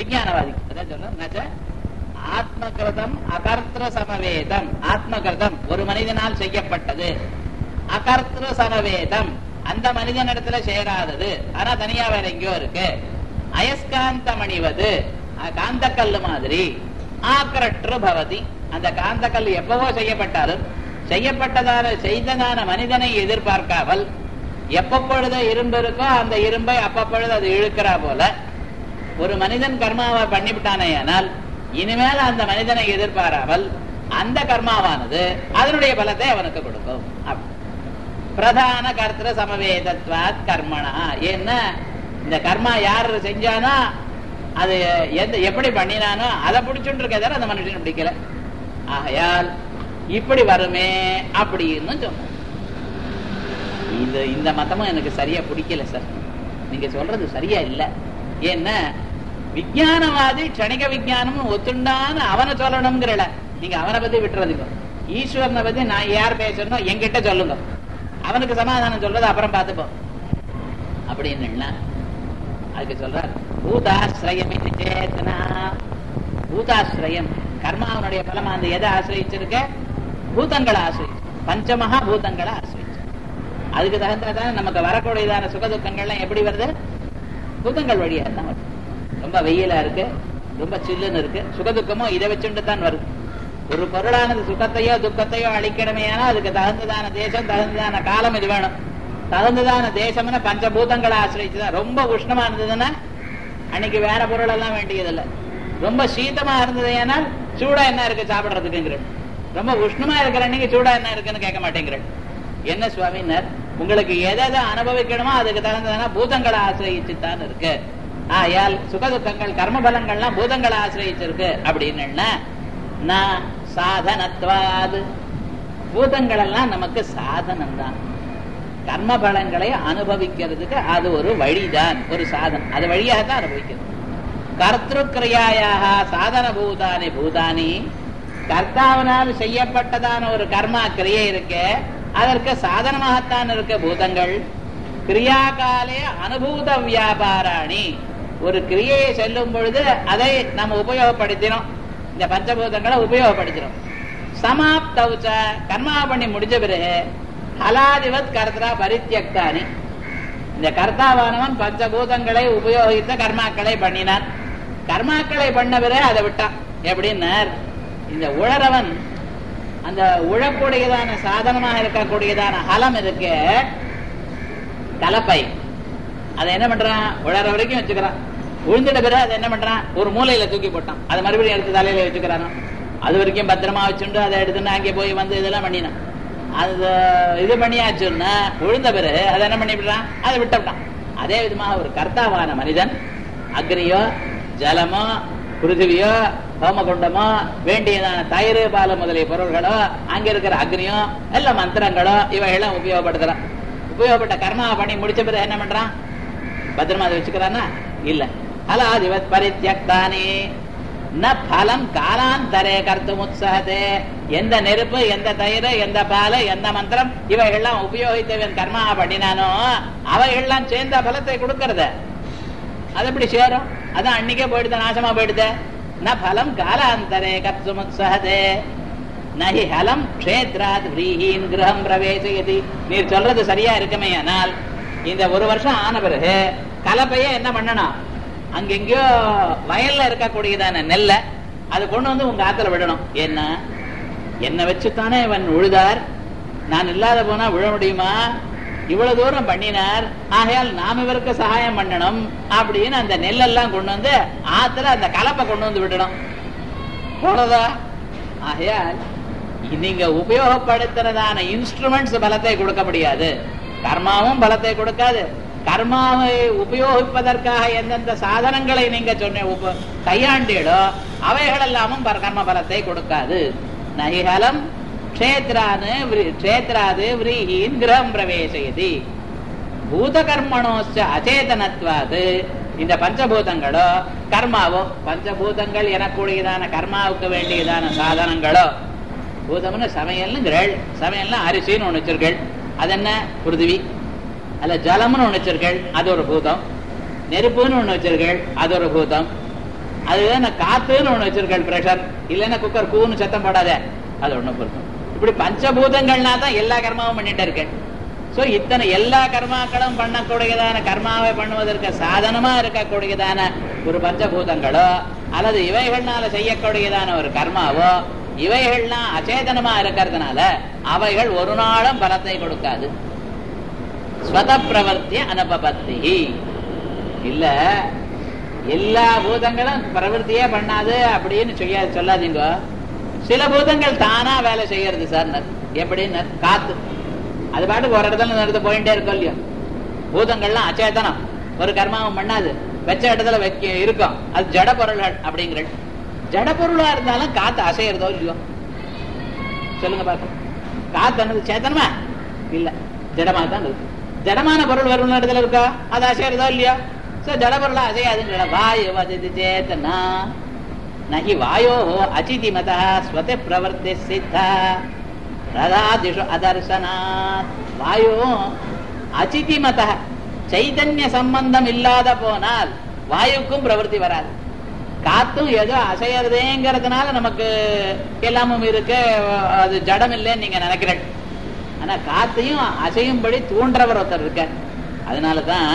விஞ்ஞானவாதி அதான் சொல்றேன் ஆத்மகிருதம் அகர்த்திர சமவேதம் ஆத்மகிருதம் ஒரு மனிதனால் செய்யப்பட்டது அகர்த்திர சமவேதம் அந்த மனிதனிடத்துல சேராதது ஆனா தனியா வேற எங்கேயோ இருக்கு அயஸ்காந்தம் அணிவது அஹ், காந்தக்கல்லு மாதிரி ஆக்கரற்று பவதி அந்த காந்தக்கல் எப்பவோ செய்யப்பட்டாலும் செய்யப்பட்டதான செய்ததான மனிதனை எதிர்பார்க்காமல் எப்பப்பொழுது இரும்பு இருக்கோ அந்த இரும்பை அப்பப்பொழுது அது இழுக்கிறா போல ஒரு மனிதன் கர்மாவை பண்ணிவிட்டானே ஆனால் இனிமேல் அந்த மனிதனை எதிர்பாராமல் அந்த கர்மாவானது அதனுடைய பலத்தை அவனுக்கு கொடுக்கும் அப்படி. பிரதான கர்த்திர சமவேதத்வாத் கர்மணா ஏன்னா இந்த கர்மா யார் செஞ்சானோ அது எந்த எப்படி பண்ணினானோ அதை பிடிச்சுட்டு இருக்கதால அந்த மனுஷன் பிடிக்கல ஆகையால் இப்படி வருமே அப்படின்னு சொன்னார் இந்த இந்த மதமும் எனக்கு சரியா பிடிக்கல சார் நீங்க சொல்றது சரியா இல்ல ஏன்னா விஞ்ஞானவாதி க்ஷணிக விஞ்ஞானம் ஒத்துண்டான்னு அவனை சொல்லணுங்கிறல நீங்க அவனை பத்தி விட்டுறதுங்க ஈஸ்வரனை பத்தி நான் யார் பேசணும் என்கிட்ட சொல்லுங்க அவனுக்கு சமாதானம் சொல்றது அப்புறம் பார்த்துப்போம் அப்படின்னு அதுக்கு சொல்றார் பூதாசிரயம் இது சேத்தனா பூதாசிரயம் கர்மாவனுடைய பலமா அந்த எதை ஆசிரியிச்சிருக்க பூதங்களை ஆசிரியிச்சு பஞ்சமகா பூதங்களை ஆசிரியிச்சு அதுக்கு தகுந்ததான் நமக்கு வரக்கூடியதான சுகதுக்கங்கள்லாம் எப்படி வருது பூதங்கள் வழியா தான் வருது ரொம்ப வெயிலா இருக்கு ரொம்ப சில்லுன்னு இருக்கு சுகதுக்கமும் இதை வச்சுட்டு தான் வருது ஒரு பொருளானது சுகத்தையோ துக்கத்தையோ அளிக்கணுமே ஆனால் அதுக்கு தகுந்ததான தேசம் தகுந்ததான காலம் இது வேணும் தகுந்ததான தேசம்னா பஞ்சபூதங்களை ஆசிரியச்சுதான் ரொம்ப உஷ்ணமா இருந்ததுன்னா அன்னைக்கு வேற பொருள் எல்லாம் வேண்டியதில்லை ரொம்ப சீதமா இருந்தது ஏனால் சூடா என்ன இருக்கு சாப்பிடுறதுக்குங்கிற ரொம்ப உஷ்ணமா இருக்கிற அன்னைக்கு சூடா என்ன இருக்குன்னு கேட்க மாட்டேங்கிற என்ன சுவாமினர் உங்களுக்கு எதை எதை அனுபவிக்கணுமோ அதுக்கு தகுந்ததான பூதங்களை ஆசிரியச்சுத்தான் இருக்கு ஆயால் சுகதுக்கங்கள் கர்ம பலங்கள்லாம் பூதங்களை ஆசிரியச்சிருக்கு அப்படின்னு நான் சாதனத்வாது பூதங்கள் எல்லாம் நமக்கு சாதனம் தான் கர்ம பலங்களை அனுபவிக்கிறதுக்கு அது ஒரு வழிதான் ஒரு சாதனம் அது வழியாக தான் அனுபவிக்கிறது கர்த்திருக்கிரியாயாக சாதன பூதானி பூதானி கர்த்தாவனால் செய்யப்பட்டதான ஒரு கர்மா கிரியை இருக்கு அதற்கு சாதனமாகத்தான் இருக்க பூதங்கள் கிரியாகாலே அனுபூத வியாபாராணி ஒரு கிரியையை செல்லும் பொழுது அதை நம்ம உபயோகப்படுத்தினோம் இந்த பஞ்சபூதங்களை உபயோகப்படுத்தினோம் சமாப்தவுச்ச கர்மா பண்ணி முடிஞ்ச பிறகு ஹலாதிவத் கர்த்தா பரித்தியக்தானி இந்த கர்த்தாவானவன் பஞ்சபூதங்களை உபயோகித்த கர்மாக்களை பண்ணினான் கர்மாக்களை பண்ண பிறகு அதை விட்டான் எப்படின்னார் இந்த உழறவன் அந்த உழக்கூடியதான சாதனமாக இருக்கக்கூடியதான ஹலம் இருக்கு கலப்பை அதை என்ன பண்றான் உழற வரைக்கும் வச்சுக்கிறான் உழுந்துட்ட பிறகு அதை என்ன பண்றான் ஒரு மூலையில தூக்கி போட்டான் அதை மறுபடியும் எடுத்து தலையில வச்சுக்கிறானோ அது வரைக்கும் பத்திரமா வச்சுட்டு அதை எடுத்துட்டு அங்கே போய் வந்து இதெல்லாம் பண்ணினான் அது இது பண்ணியாச்சுன்னா உழுந்த பிறகு அதை என்ன பண்ணிவிடுறான் அதை விட்டுவிட்டான் அதே விதமாக ஒரு கர்த்தாவான மனிதன் அக்னியோ ஜலமோ பிருத்திவியோ ஹோமகுண்டமோ வேண்டியதான தயிர் பால் முதலிய பொருள்களோ அங்க இருக்கிற அக்னியோ எல்லா மந்திரங்களோ இவையெல்லாம் உபயோகப்படுத்துறான் உபயோகப்பட்ட கர்மாவை பண்ணி முடிச்ச பிறகு என்ன பண்றான் பத்திரமா அதை வச்சுக்கிறானா இல்ல அலாதிவத் பரித்தியக்தானே ந பலம் காலாந்தரே கர்த்தும் உற்சாகத்தே எந்த நெருப்பு எந்த தயிர் எந்த பால் எந்த மந்திரம் இவைகள்லாம் உபயோகித்தவன் கர்மா பண்ணினானோ அவைகள்லாம் சேர்ந்த பலத்தை கொடுக்கறத அது எப்படி சேரும் அதான் அன்னைக்கே போயிடுது நாசமா போயிடுது ந பலம் காலாந்தரே கர்த்தும் உற்சாகத்தே நஹி ஹலம் க்ஷேத்ராத் விரீஹீன் கிரகம் பிரவேசயதி நீர் சொல்றது சரியா இருக்குமே ஆனால் இந்த ஒரு வருஷம் ஆன பிறகு கலப்பைய என்ன பண்ணணும் அங்கெங்கயோ வயல்ல இருக்கக்கூடியதான நெல்லை அது கொண்டு வந்து உங்க ஆத்துல விடணும் என்ன என்னை வச்சுத்தானே இவன் உழுதார் நான் இல்லாத போனா விழ முடியுமா இவ்வளவு தூரம் பண்ணினார் ஆகையால் நாம் இவருக்கு சகாயம் பண்ணணும் அப்படின்னு அந்த நெல்லெல்லாம் கொண்டு வந்து ஆத்துல அந்த கலப்பை கொண்டு வந்து விடணும் போனதா ஆகையால் நீங்க உபயோகப்படுத்துறதான இன்ஸ்ட்ருமெண்ட்ஸ் பலத்தை கொடுக்க முடியாது கர்மாவும் பலத்தை கொடுக்காது கர்மாவை உபயோகிப்பதற்காக எந்தெந்த சாதனங்களை நீங்க சொன்ன உப கையாண்டீடோ அவைகள் எல்லாமும் பர- கர்ம பலத்தை கொடுக்காது நகிஹலம் க்ஷேத்ரானு விரி- க்ஷேத்ராது விரீஹீன் கிரகம் பிரவேசயதி பூத கர்மணோச்ச அச்சேதனத்வாது இந்த பஞ்சபூதங்களோ கர்மாவோ பஞ்சபூதங்கள் எனக்கூடியதான கர்மாவுக்கு வேண்டியதான சாதனங்களோ பூதம்னு சமையல்னுங்கிறள் சமையல்னா அரிசின்னு ஒண்ணு வச்சிருக்கள் அது என்ன பிருத்திவி அல்ல ஜலம்னு ஒண்ணு வச்சிருக்கள் அது ஒரு பூதம் நெருப்புன்னு ஒண்ணு வச்சிருக்கள் அது ஒரு பூதம் அதுதான் நான் காத்துன்னு ஒண்ணு வச்சிருக்கேன் பிரஷர் இல்லைன்னா குக்கர் கூன்னு சத்தம் போடாத அது ஒண்ணு பொருத்தம் இப்படி பஞ்சபூதங்கள்னா தான் எல்லா கர்மாவும் பண்ணிட்டு இருக்கேன் சோ இத்தனை எல்லா கர்மாக்களும் பண்ணக்கூடியதான கர்மாவை பண்ணுவதற்கு சாதனமா இருக்கக்கூடியதான ஒரு பஞ்சபூதங்களோ அல்லது இவைகள்னால செய்யக்கூடியதான ஒரு கர்மாவோ இவைகள்லாம் அச்சேதனமா இருக்கிறதுனால அவைகள் ஒரு நாளும் பலத்தை கொடுக்காது ஸ்வத பிரவர்த்திய அனுபபத்தி இல்ல எல்லா பூதங்களும் பிரவர்த்தியே பண்ணாது அப்படின்னு சொல்ல சொல்லாதீங்க சில பூதங்கள் தானா வேலை செய்யறது சார் எப்படின்னு காத்து அது பாட்டுக்கு ஒரு இடத்துல நடந்து போயிட்டே இருக்கும் இல்லையோ பூதங்கள்லாம் அச்சேதனம் ஒரு கர்மாவும் பண்ணாது வச்ச இடத்துல வைக்க இருக்கும் அது ஜட பொருள்கள் அப்படிங்கிற ஜட பொருளா இருந்தாலும் காத்து அசையறதோ இல்லையோ சொல்லுங்க பாக்க காத்து என்னது சேத்தனமா இல்ல ஜடமா தான் இருக்கு ஜடமான பொருள் வரும் இடத்துல இருக்கா அது அசையறதோ இல்லையோ சோ ஜட பொருளா அசையாதுங்கிற வாயு வததி சேத்தனா நகி வாயோ அச்சிதி மத ஸ்வத பிரவர்த்தி சித்தா ரதாதிஷு அதர்சனாத் வாயு அச்சிதி மத சைதன்ய சம்பந்தம் இல்லாத போனால் வாயுக்கும் பிரவருத்தி வராது காத்தும் ஏதோ அசையறதேங்கிறதுனால நமக்கு எல்லாமும் இருக்கு அது ஜடம் இல்லைன்னு நீங்க நினைக்கிறேன் ஆனா காத்தையும் அசையும்படி தூண்டுறவர் ஒருத்தர் இருக்க அதனாலதான்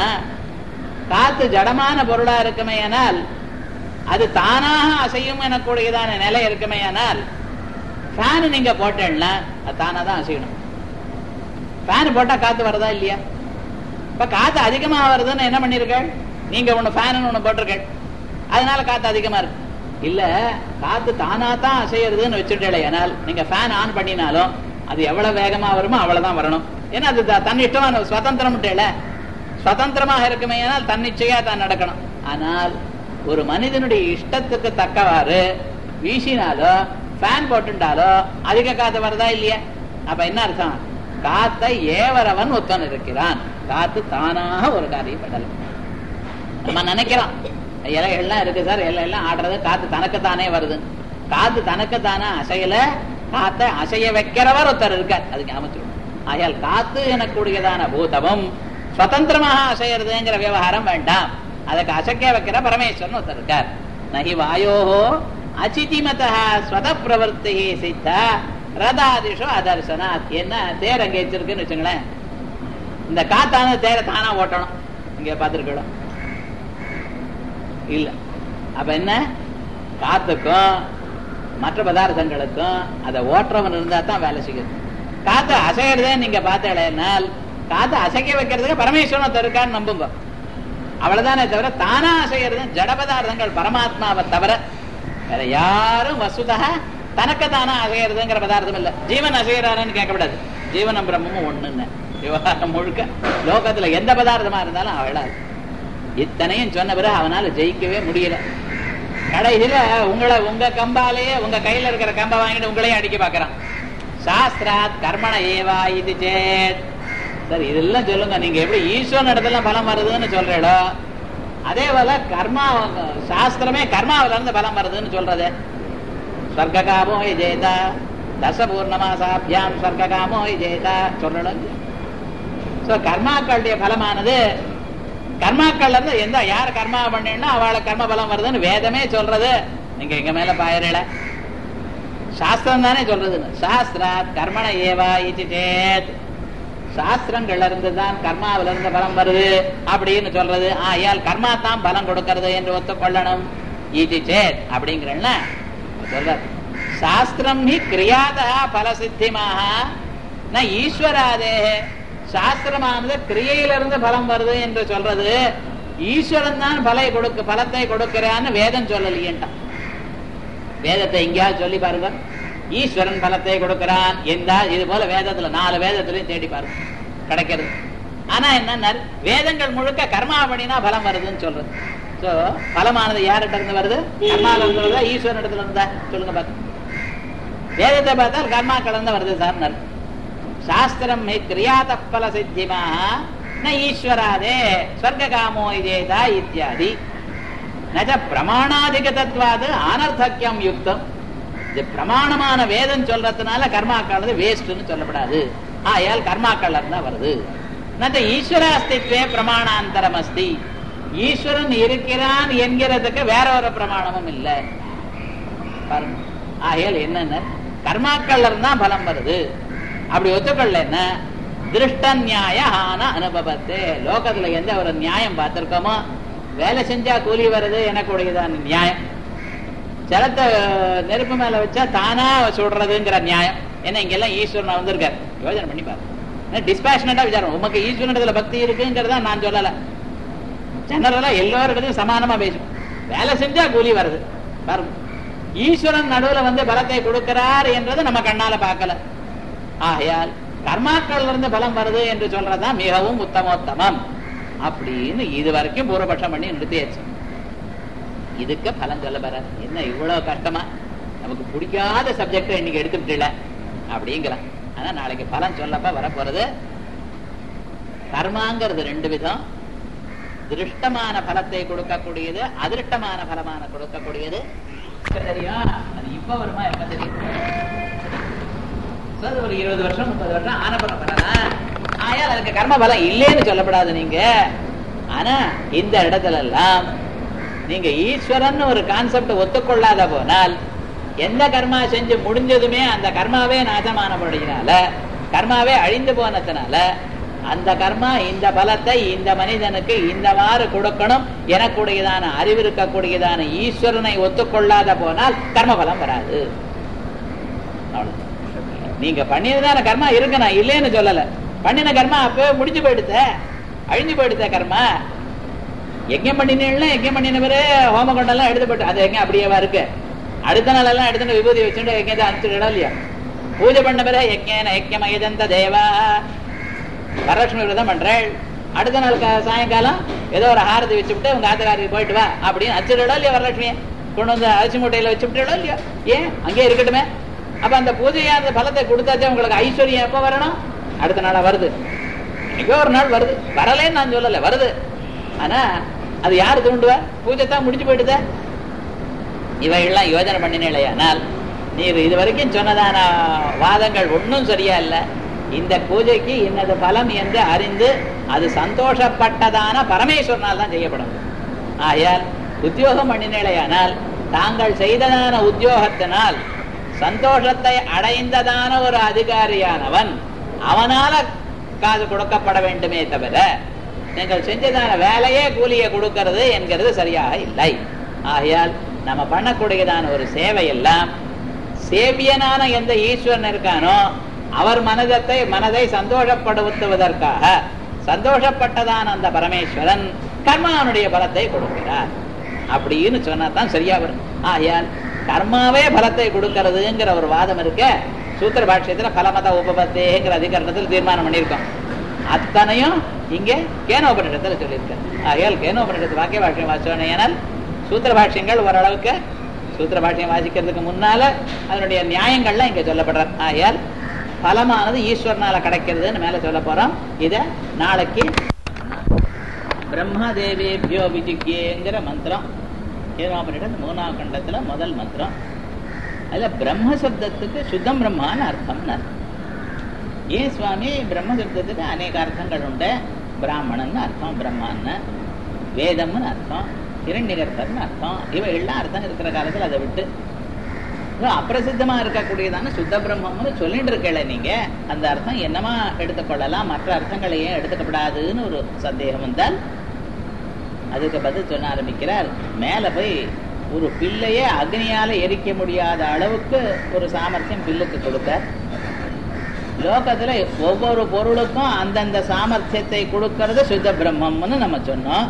காத்து ஜடமான பொருளா இருக்குமே ஆனால் அது தானாக அசையும் எனக்கூடியதான நிலை இருக்குமே ஆனால் ஃபேன் நீங்க போட்டேன்னா அது தானா தான் அசையணும் ஃபேன் போட்டா காத்து வருதா இல்லையா இப்ப காத்து அதிகமா வருதுன்னு என்ன பண்ணிருக்கள் நீங்க ஒண்ணு ஃபேன் ஒண்ணு போட்டிருக்கள் அதனால காத்து அதிகமா இருக்கு இல்ல காத்து தானா தான் அசையறதுன்னு வச்சுட்டே ஆனால் நீங்க ஃபேன் ஆன் பண்ணினாலும் அது எவ்வளவு வேகமா வருமோ அவ்வளவுதான் வரணும் ஏன்னா அது தன் இஷ்டமான சுதந்திரம் சுதந்திரமாக இருக்குமே ஆனால் தன்னிச்சையா தான் நடக்கணும் ஆனால் ஒரு மனிதனுடைய இஷ்டத்துக்கு தக்கவாறு வீசினாலோ ஃபேன் போட்டுட்டாலோ அதிக காத்து வருதா இல்லையா அப்ப என்ன அர்த்தம் காத்தை ஏவரவன் ஒத்தன் இருக்கிறான் காத்து தானாக ஒரு காரியம் பண்ணல நம்ம நினைக்கிறோம் இலைகள்லாம் இருக்கு சார் இலை எல்லாம் ஆடுறது காத்து தனக்குத்தானே வருது காத்து தனக்குத்தானே அசையல காத்தை அசைய வைக்கிறவர் ஒருத்தர் இருக்கார் அதுக்கு அமைச்சிருவோம் ஆகையால் காத்து எனக்கூடியதான பூதமும் சுதந்திரமாக அசையறதுங்கிற விவகாரம் வேண்டாம் அதுக்கு அசைக்க வைக்கிற பரமேஸ்வரன் ஒருத்தர் இருக்கார் நகி வாயோஹோ அச்சிதிமத ஸ்வத பிரவர்த்தி சித்த ரதாதிஷோ அதர்சனாத் என்ன தேர் அங்க வச்சிருக்குன்னு வச்சுங்களேன் இந்த காத்தான தேரை தானா ஓட்டணும் இங்க பாத்துருக்கோம் இல்ல அப்ப என்ன காத்துக்கும் மற்ற பதார்த்தங்களுக்கும் அதை ஓட்டுறவன் இருந்தா தான் வேலை செய்யுது காத்து அசைகிறதே நீங்க பார்த்தேனால் காத்து அசைக்க வைக்கிறதுக்கு பரமேஸ்வரன் இருக்கான்னு நம்புங்க அவ்வளவுதானே தவிர தானா அசைகிறது ஜட பதார்த்தங்கள் பரமாத்மாவை தவிர வேற யாரும் வசுதா தனக்கு தானா அசைகிறதுங்கிற பதார்த்தம் இல்ல ஜீவன் அசைகிறாருன்னு கேட்கக்கூடாது ஜீவனம் பிரம்மமும் ஒண்ணுன்னு விவகாரம் முழுக்க லோகத்துல எந்த பதார்த்தமா இருந்தாலும் அவளாது இத்தனையும் சொன்ன பிறகு அவனால ஜெயிக்கவே முடியல கடைசியில உங்களை உங்க கம்பாலேயே உங்க கையில இருக்கிற கம்பை வாங்கிட்டு உங்களையும் அடிக்க பாக்குறான் சாஸ்திராத் கர்மண ஏவா இது சேத் சரி இதெல்லாம் சொல்லுங்க நீங்க எப்படி ஈஸ்வரன் இடத்துல பலம் வருதுன்னு சொல்றீடோ அதே போல கர்மா சாஸ்திரமே கர்மாவில இருந்து பலம் வருதுன்னு சொல்றது ஸ்வர்காமோ ஜெயதா தசபூர்ணமாசாபியாம் ஸ்வர்காமோ ஜெயதா சொல்லணும் சோ கர்மாக்களுடைய பலமானது கர்மாக்கள்ல இருந்து எந்த யார் கர்மா பண்ணா அவளுக்கு கர்ம பலம் வருதுன்னு வேதமே சொல்றது நீங்க எங்க மேல பாயறல சாஸ்திரம் தானே சொல்றது சாஸ்திராத் கர்மண ஏவா இது சேத் சாஸ்திரங்கள்ல இருந்து தான் கர்மாவில இருந்து பலம் வருது அப்படின்னு சொல்றது ஆயால் கர்மா தான் பலம் கொடுக்கறது என்று ஒத்துக்கொள்ளணும் இது சேத் அப்படிங்கிறல்ல சொல்ற சாஸ்திரம் ஹி கிரியாதா பல சித்திமாக ந ஈஸ்வராதே சாஸ்திரமானது கிரியையிலிருந்து பலம் வருது என்று சொல்றது ஈஸ்வரன் தான் பலை கொடுக்க பலத்தை கொடுக்கிறான்னு வேதம் சொல்லலையேன்ட்டான் வேதத்தை எங்கேயாவது சொல்லி பாருங்க ஈஸ்வரன் பலத்தை கொடுக்கிறான் எந்த இது போல வேதத்துல நாலு வேதத்திலையும் தேடி பாருங்க கிடைக்கிறது ஆனா என்ன வேதங்கள் முழுக்க கர்மாவணினா பலம் வருதுன்னு சொல்றது சோ பலமானது யார்கிட்ட இருந்து வருது கர்மால இருந்து வருதா ஈஸ்வரன் இடத்துல இருந்தா சொல்லுங்க பாருங்க வேதத்தை பார்த்தால் கர்மாக்கள் இருந்து வருது சார் சாஸ்திரம் கிரியாத பல சித்திமாக ந ஈஸ்வராதே ஸ்வர்காமோ இதேதா இத்தியாதி நஜ பிரமாணாதிகதத்வாது அனர்த்தக்கியம் யுக்தம் இது பிரமாணமான வேதம் சொல்றதுனால கர்மாக்கள் வேஸ்ட்னு சொல்லப்படாது ஆயால் கர்மாக்கள் தான் வருது நத்த ஈஸ்வர அஸ்தித்வே பிரமாணாந்தரம் அஸ்தி ஈஸ்வரன் இருக்கிறான் என்கிறதுக்கு வேற ஒரு பிரமாணமும் இல்லை பாருங்க ஆகையால் என்னென்ன கர்மாக்கள்ல இருந்தா பலம் வருது அப்படி ஒத்துக்கொள்ள என்ன திருஷ்ட நியாய ஆன அனுபவத்து லோகத்துல எந்த ஒரு நியாயம் பார்த்திருக்கோமோ வேலை செஞ்சா கூலி வருது எனக்குடையதான் நியாயம் ஜலத்தை நெருப்பு மேல வச்சா தானா சுடுறதுங்கிற நியாயம் என்ன இங்கெல்லாம் ஈஸ்வரன் வந்திருக்காரு யோஜனை பண்ணி பாருங்க டிஸ்பேஷனட்டா விசாரம் உமக்கு ஈஸ்வரனத்துல பக்தி இருக்குங்கிறதா நான் சொல்லல ஜெனரலா எல்லோருக்கும் சமானமா பேசும் வேலை செஞ்சா கூலி வருது பாருங்க ஈஸ்வரன் நடுவுல வந்து பலத்தை கொடுக்கிறார் என்றது நம்ம கண்ணால பார்க்கல ஆகையால் கர்மாக்கள் இருந்து பலம் வருது என்று சொல்றதுதான் மிகவும் உத்தமோத்தமம் அப்படின்னு இது வரைக்கும் பூர்வபட்சம் பண்ணி நிறுத்தியாச்சு இதுக்கு பலன் சொல்ல பெற என்ன இவ்வளவு கஷ்டமா நமக்கு பிடிக்காத சப்ஜெக்ட் இன்னைக்கு எடுத்துக்கிட்டல அப்படிங்கிறான் ஆனா நாளைக்கு பலன் சொல்லப்ப வரப்போறது கர்மாங்கிறது ரெண்டு விதம் திருஷ்டமான பலத்தை கொடுக்கக்கூடியது அதிருஷ்டமான பலமான கொடுக்கக்கூடியது தெரியும் அது இப்ப வருமா எப்ப தெரியும் So, அது ஒரு இருபது வருஷம் முப்பது வருஷம் ஆனபுரம் பண்ணலாம் ஆயால் அதுக்கு கர்ம பலம் இல்லைன்னு சொல்லப்படாது நீங்க ஆனா இந்த இடத்துல எல்லாம் நீங்க ஈஸ்வரன் ஒரு கான்செப்ட் ஒத்துக்கொள்ளாத போனால் எந்த கர்மா செஞ்சு முடிஞ்சதுமே அந்த கர்மாவே நாசமானபடினால கர்மாவே அழிந்து போனதுனால அந்த கர்மா இந்த பலத்தை இந்த மனிதனுக்கு இந்தவாறு கொடுக்கணும் எனக்குடையதான அறிவிருக்கக்கூடியதான ஈஸ்வரனை ஒத்துக்கொள்ளாத போனால் கர்ம பலம் வராது அவ்வளவுதான். நீங்க பண்ணினதான கர்மா இருக்கு நான் இல்லைன்னு சொல்லல பண்ணின கர்மா அப்பவே முடிஞ்சு போயிடுத்த அழிஞ்சு போயிடுத்த கர்மா யஜ்யம் பண்ணினீங்கன்னா யஜ்யம் பண்ணினவரே ஹோம கொண்டெல்லாம் எடுத்து போட்டு அது எங்க அப்படியேவா இருக்கு அடுத்த நாள் எல்லாம் எடுத்துட்டு விபூதி வச்சுட்டு எங்கேயாவது அனுப்பிச்சுடா இல்லையா பூஜை பண்ண பிறகு யஜ்யன யஜ்யம் அயதந்த தேவா வரலட்சுமி விரதம் பண்றேன் அடுத்த நாள் கா- சாயங்காலம் ஏதோ ஒரு ஹாரதி வச்சுவிட்டு உங்க ஆத்துக்காரிக்கு போயிட்டு வா அப்படின்னு அச்சுடா இல்லையா வரலட்சுமியை கொண்டு வந்து அரிசி மூட்டையில வச்சுவிட்டா இல்லையா ஏன் அங்கே இருக்கட்டுமே அப்ப அந்த பூஜையான பலத்தை கொடுத்தாச்சே உங்களுக்கு ஐஸ்வர்யம் எப்ப வரணும் அடுத்த நாளா வருது எங்கோ ஒரு நாள் வருது வரலேன்னு நான் சொல்லல வருது ஆனா அது யாரு தூண்டுவா பூஜை தான் முடிஞ்சு போயிடுதே இவையெல்லாம் யோஜனை பண்ணினேலையானால் நீர் இது வரைக்கும் சொன்னதான வாதங்கள் ஒன்றும் சரியா இல்ல இந்த பூஜைக்கு இன்னது பலம் என்று அறிந்து அது சந்தோஷப்பட்டதான பரமேஸ்வரனால் தான் செய்யப்படும் ஆகையால் உத்தியோகம் பண்ணினேலையானால் தாங்கள் செய்ததான உத்தியோகத்தினால் சந்தோஷத்தை அடைந்ததான ஒரு அதிகாரியானவன் அவனால காது கொடுக்கப்பட வேண்டுமே தவிர நீங்கள் செஞ்சதான வேலையே கூலியை கொடுக்கிறது என்கிறது சரியாக இல்லை ஆகையால் நம்ம பண்ணக்கூடியதான ஒரு சேவை எல்லாம் சேவியனான எந்த ஈஸ்வரன் இருக்கானோ அவர் மனதத்தை மனதை சந்தோஷப்படுத்துவதற்காக சந்தோஷப்பட்டதான அந்த பரமேஸ்வரன் கர்மாவனுடைய பலத்தை கொடுக்கிறார் அப்படின்னு சொன்னா தான் சரியா வரும் ஆகையால் கர்மாவே பலத்தை கொடுக்கிறதுங்கிற ஒரு வாதம் இருக்க சூத்திர பாஷ்யத்துல பலமத உபபத்தேங்கிற அதிகரணத்தில் தீர்மானம் பண்ணியிருக்கோம் அத்தனையும் இங்கே கேனோபனிடத்துல சொல்லியிருக்கேன் ஆகையால் கேனோபனிடத்து வாக்கிய பாஷ்யம் வாசிச்சோனால் சூத்திர பாஷ்யங்கள் ஓரளவுக்கு சூத்திர பாஷ்யம் வாசிக்கிறதுக்கு முன்னால அதனுடைய நியாயங்கள்லாம் இங்க சொல்லப்படுற ஆகையால் பலமானது ஈஸ்வரனால கிடைக்கிறதுன்னு மேல சொல்ல போறோம் இத நாளைக்கு பிரம்மதேவேபியோ விஜிக்கியங்கிற மந்திரம் கேனோபனிடம் மூணாம் கண்டத்துல முதல் மந்திரம் அதுல பிரம்ம சப்தத்துக்கு சுத்தம் பிரம்மான்னு அர்த்தம்னு அர்த்தம் ஏன் சுவாமி பிரம்ம சப்தத்துக்கு அநேக அர்த்தங்கள் உண்டு பிராமணன் அர்த்தம் பிரம்மான்னு வேதம்னு அர்த்தம் இரண்டிகர்த்தர்னு அர்த்தம் இவையெல்லாம் அர்த்தம் இருக்கிற காலத்துல அதை விட்டு இன்னும் அப்பிரசித்தமா இருக்கக்கூடியதான சுத்த பிரம்மம்னு சொல்லிட்டு இருக்கல நீங்க அந்த அர்த்தம் என்னமா எடுத்துக்கொள்ளலாம் மற்ற அர்த்தங்களை ஏன் எடுத்துக்கப்படாதுன்னு ஒரு சந்தேகம் வந்தால் அதுக்கு பதில் சொல்ல ஆரம்பிக்கிறார் மேல போய் ஒரு பிள்ளையே அக்னியால எரிக்க முடியாத அளவுக்கு ஒரு சாமர்த்தியம் பில்லுக்கு கொடுத்தார் லோகத்துல ஒவ்வொரு பொருளுக்கும் அந்தந்த சாமர்த்தியத்தை கொடுக்கறது சுத்த பிரம்மம்னு நம்ம சொன்னோம்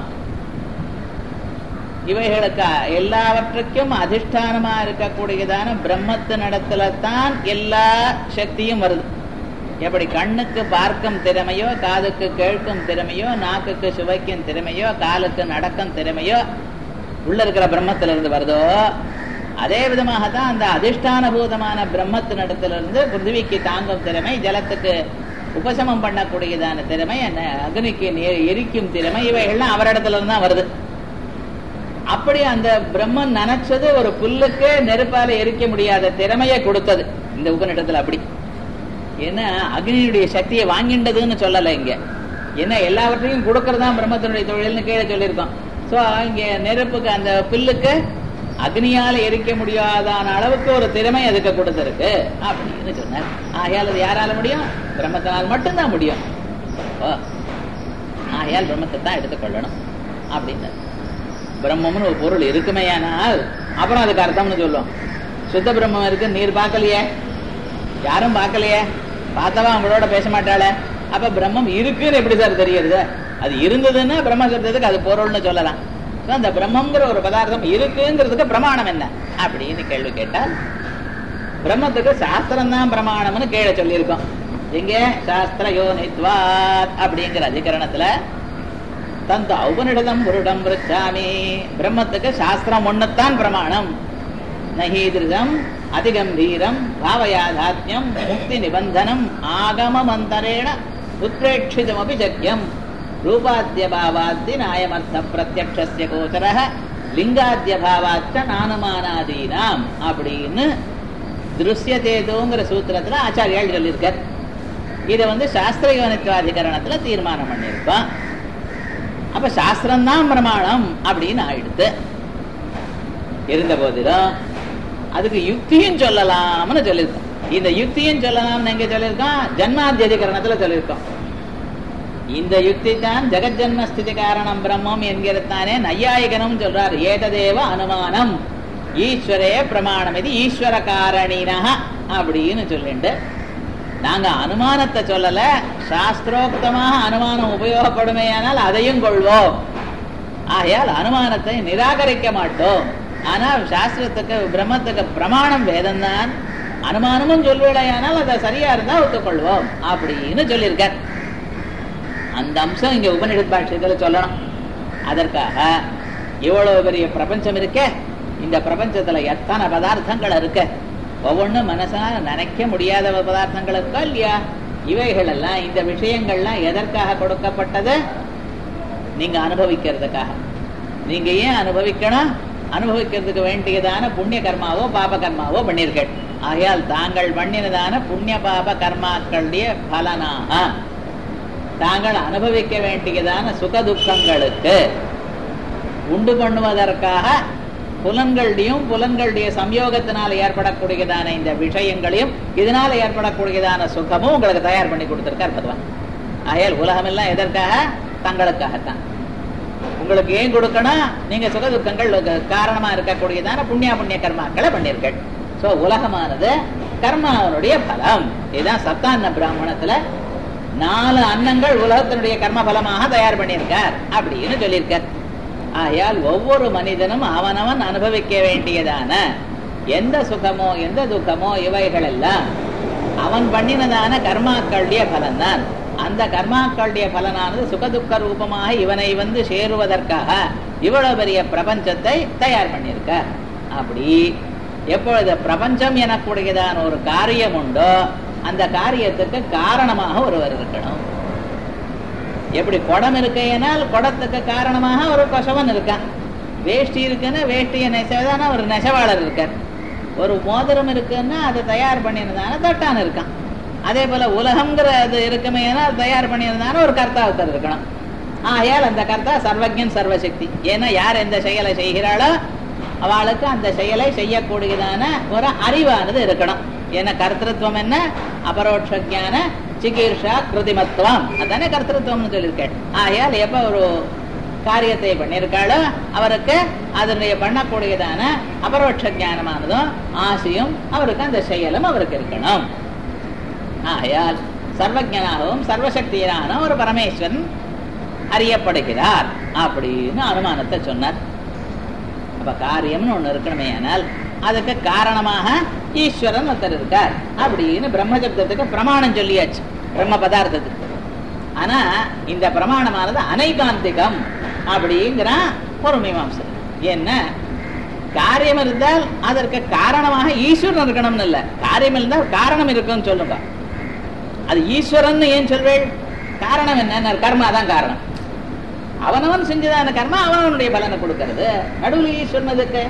இவைகளுக்கு எல்லாவற்றுக்கும் அதிஷ்டானமா இருக்கக்கூடியதான பிரம்மத்தினிடத்துல தான் எல்லா சக்தியும் வருது எப்படி கண்ணுக்கு பார்க்கும் திறமையோ காதுக்கு கேட்கும் திறமையோ நாக்குக்கு சுவைக்கும் திறமையோ காலுக்கு நடக்கும் திறமையோ உள்ள இருக்கிற பிரம்மத்திலிருந்து வருதோ அதே விதமாக தான் அந்த அதிஷ்டான பூதமான பிரம்மத்தினிடத்திலிருந்து பிருத்திவிக்கு தாங்கும் திறமை ஜலத்துக்கு உபசமம் பண்ணக்கூடியதான திறமை அந்த அக்னிக்கு நெ- எரிக்கும் திறமை இவைகள்லாம் அவரிடத்துல இருந்து தான் வருது அப்படி அந்த பிரம்மன் நினைச்சது ஒரு புல்லுக்கு நெருப்பால எரிக்க முடியாத திறமையை கொடுத்தது இந்த உபநிடத்துல அப்படி ஏன்னா அக்னியுடைய சக்தியை வாங்கின்றதுன்னு சொல்லல இங்க ஏன்னா எல்லாவற்றையும் கொடுக்கறதுதான் பிரம்மத்தினுடைய தொழில்னு கீழே சொல்லியிருக்கோம் சோ இங்க நெருப்புக்கு அந்த பில்லுக்கு அக்னியால எரிக்க முடியாதான அளவுக்கு ஒரு திறமை அதுக்கு கொடுத்திருக்கு அப்படின்னு சொன்னார் ஆகையால் அது யாரால முடியும் பிரம்மத்தினால் மட்டும்தான் முடியும் ஓ, ஆகையால் பிரம்மத்தை தான் எடுத்துக்கொள்ளணும் அப்படின்னு பிரம்மம்னு ஒரு பொருள் இருக்குமேயானால் அப்புறம் அதுக்கு அர்த்தம்னு சொல்லுவோம் சுத்த பிரம்மம் இருக்கு நீர் பார்க்கலையே யாரும் பார்க்கலையே பார்த்தவா அவங்களோட பேச மாட்டாளே அப்ப பிரம்மம் இருக்குன்னு எப்படி சார் தெரியுது அது இருந்ததுன்னா பிரம்ம சப்தத்துக்கு அது பொருள்னு சொல்லலாம் So, அந்த பிரம்மங்கிற ஒரு பதார்த்தம் இருக்குங்கிறதுக்கு பிரமாணம் என்ன அப்படின்னு கேள்வி கேட்டால் பிரம்மத்துக்கு சாஸ்திரம் தான் பிரமாணம்னு கீழே சொல்லியிருக்கோம் எங்க சாஸ்திர யோனித்வாத் அப்படிங்கிற அதிகரணத்துல தந்த ஔபனிடதம் புருடம் விருச்சாமி பிரம்மத்துக்கு சாஸ்திரம் ஒண்ணுத்தான் பிரமாணம் நகீதிருதம் அதிகம்பீரம் பாவயாதாத்யம் முக்தி நிபந்தனம் ஆகமமந்தரேண உத்ரேட்சிதமபி சக்கியம் ரூபாத்திய பாவாத்தி நாயமர்த்த பிரத்யக்ஷஸ்ய கோச்சரः லிங்காத்திய பாவாச்ச நானுமானாதீனாம் அப்படின்னு திருஷ்யதேதோங்கிற சூத்திரத்துல ஆச்சாரியால் சொல்லியிருக்கார் இதை வந்து சாஸ்திர யோனித்வாதிகரணத்துல தீர்மானம் பண்ணியிருப்பான் அப்ப சாஸ்திரம்தான் பிரமாணம் அப்படின்னு ஆயிடுத்து இருந்த போதிலும் அதுக்கு யுக்தியும் சொல்லலாம்னு சொல்லியிருக்கோம் இந்த யுக்தியும் சொல்லலாம்னு எங்க சொல்லியிருக்கோம் ஜன்மாத்திய அதிகரணத்துல சொல்லியிருக்கோம் இந்த யுக்தி தான் ஜெகஜன்ம ஸ்திதி காரணம் பிரம்மம் என்கிறதானே நையாயிகனும் சொல்றார் ஏததேவ அனுமானம் ஈஸ்வரே பிரமாணம் இது ஈஸ்வர காரணினா அப்படின்னு சொல்லிட்டு நாங்க அனுமானத்தை சொல்லல சாஸ்திரோக்தமாக அனுமானம் உபயோகப்படுமேயானால் அதையும் கொள்வோம் ஆகையால் அனுமானத்தை நிராகரிக்க மாட்டோம் ஆனால் சாஸ்திரத்துக்கு பிரம்மத்துக்கு பிரமாணம் வேதம்தான் அனுமானமும் சொல்வேடையானால் அதை சரியா இருந்தா ஒத்துக்கொள்வோம் அப்படின்னு சொல்லியிருக்கார் அந்த அம்சம் இங்க உபநிடத் பாஷ்யத்துல சொல்லணும் அதற்காக இவ்வளவு பெரிய பிரபஞ்சம் இருக்கே இந்த பிரபஞ்சத்துல எத்தனை பதார்த்தங்கள் இருக்கு ஒவ்வொன்றும் மனசால நினைக்க முடியாத பதார்த்தங்கள் இருக்கா இல்லையா இவைகள் எல்லாம் இந்த விஷயங்கள்லாம் எதற்காக கொடுக்கப்பட்டது நீங்க அனுபவிக்கிறதுக்காக நீங்க ஏன் அனுபவிக்கணும் அனுபவிக்கிறதுக்கு வேண்டியதான புண்ணிய கர்மாவோ பாப கர்மாவோ பண்ணிருக்கேன் ஆகையால் தாங்கள் பண்ணினதான புண்ணிய பாப கர்மாக்களுடைய பலனாக தாங்கள் அனுபவிக்க வேண்டியதான சுக துக்கங்களுக்கு உண்டு பண்ணுவதற்காக புலன்களுடையும் புலன்களுடைய சம்யோகத்தினால் ஏற்படக்கூடியதான இந்த விஷயங்களையும் இதனால ஏற்படக்கூடியதான சுகமும் உங்களுக்கு தயார் பண்ணி கொடுத்திருக்கார் பகவான் ஆகையால் உலகம் எல்லாம் எதற்காக தங்களுக்காகத்தான் உங்களுக்கு ஏன் கொடுக்கணும் நீங்க சுக துக்கங்கள் காரணமா இருக்கக்கூடியதான புண்ணிய புண்ணிய கர்மாக்களை பண்ணிருக்கள் சோ உலகமானது கர்மாவனுடைய பலம் இதுதான் சத்தான பிராமணத்துல நாலு அன்னங்கள் உலகத்தினுடைய கர்ம பலமாக தயார் பண்ணியிருக்கார் அப்படின்னு சொல்லியிருக்கார் ஆகையால் ஒவ்வொரு மனிதனும் அவனவன் அனுபவிக்க வேண்டியதான எந்த சுகமோ எந்த துக்கமோ இவைகள் எல்லாம் அவன் பண்ணினதான கர்மாக்களுடைய பலன்தான் அந்த கர்மாக்களுடைய பலனானது சுகதுக்க ரூபமாக இவனை வந்து சேருவதற்காக இவ்வளவு பெரிய பிரபஞ்சத்தை தயார் பண்ணியிருக்கார் அப்படி எப்பொழுது பிரபஞ்சம் எனக்கூடியதான ஒரு காரியம் உண்டோ அந்த காரியத்துக்கு காரணமாக ஒருவர் இருக்கணும் எப்படி குடம் இருக்கையினால் குடத்துக்கு காரணமாக ஒரு கொசவன் இருக்கான் வேஷ்டி இருக்குன்னா வேஷ்டியை நெசவுதான ஒரு நெசவாளர் இருக்கார் ஒரு மோதிரம் இருக்குன்னா அதை தயார் பண்ணியிருந்தான தட்டான் இருக்கான் அதே போல உலகம்ங்கிற அது இருக்குமே அது தயார் பண்ணியிருந்தான ஒரு கர்த்தா ஒருத்தர் இருக்கணும் ஆகையால் அந்த கர்த்தா சர்வஜன் சர்வசக்தி ஏன்னா யார் எந்த செயலை செய்கிறாளோ அவளுக்கு அந்த செயலை செய்யக்கூடியதான ஒரு அறிவானது இருக்கணும் ஏன்னா கர்த்தத்துவம் என்ன அபரோட்ச ஞான சிகிர்ஷா கிருதிமத்துவம் அதானே கர்த்தத்துவம்னு சொல்லியிருக்கேன் ஆகையால் எப்ப ஒரு காரியத்தை பண்ணியிருக்காளோ அவருக்கு அதனுடைய பண்ணக்கூடியதான அபரோட்ச ஞானமானதும் ஆசையும் அவருக்கு அந்த செயலும் அவருக்கு இருக்கணும் ஆகையால் சர்வஜனாகவும் சர்வசக்தியனான ஒரு பரமேஸ்வரன் அறியப்படுகிறார் அப்படின்னு அனுமானத்தை சொன்னார் அப்ப காரியம்னு ஒண்ணு இருக்கணுமே ஆனால் அதுக்கு காரணமாக ஈஸ்வரன் ஒருத்தர் இருக்கார் அப்படின்னு பிரம்மசப்தத்துக்கு பிரமாணம் சொல்லியாச்சு பிரம்ம பதார்த்தத்துக்கு ஆனா இந்த பிரமாணமானது அனைகாந்திகம் அப்படிங்கிற ஒரு மீமாம்சம் என்ன காரியம் இருந்தால் அதற்கு காரணமாக ஈஸ்வரன் இருக்கணும்னு இல்ல காரியம் இருந்தால் காரணம் இருக்கும்னு சொல்லுங்க அது ஈஸ்வரன் ஏன் சொல்வேள் காரணம் என்ன கர்மா தான் காரணம் அவனவன் செஞ்சதான கர்மா அவனவனுடைய பலனை கொடுக்கறது நடுவில் ஈஸ்வரன் அதுக்கு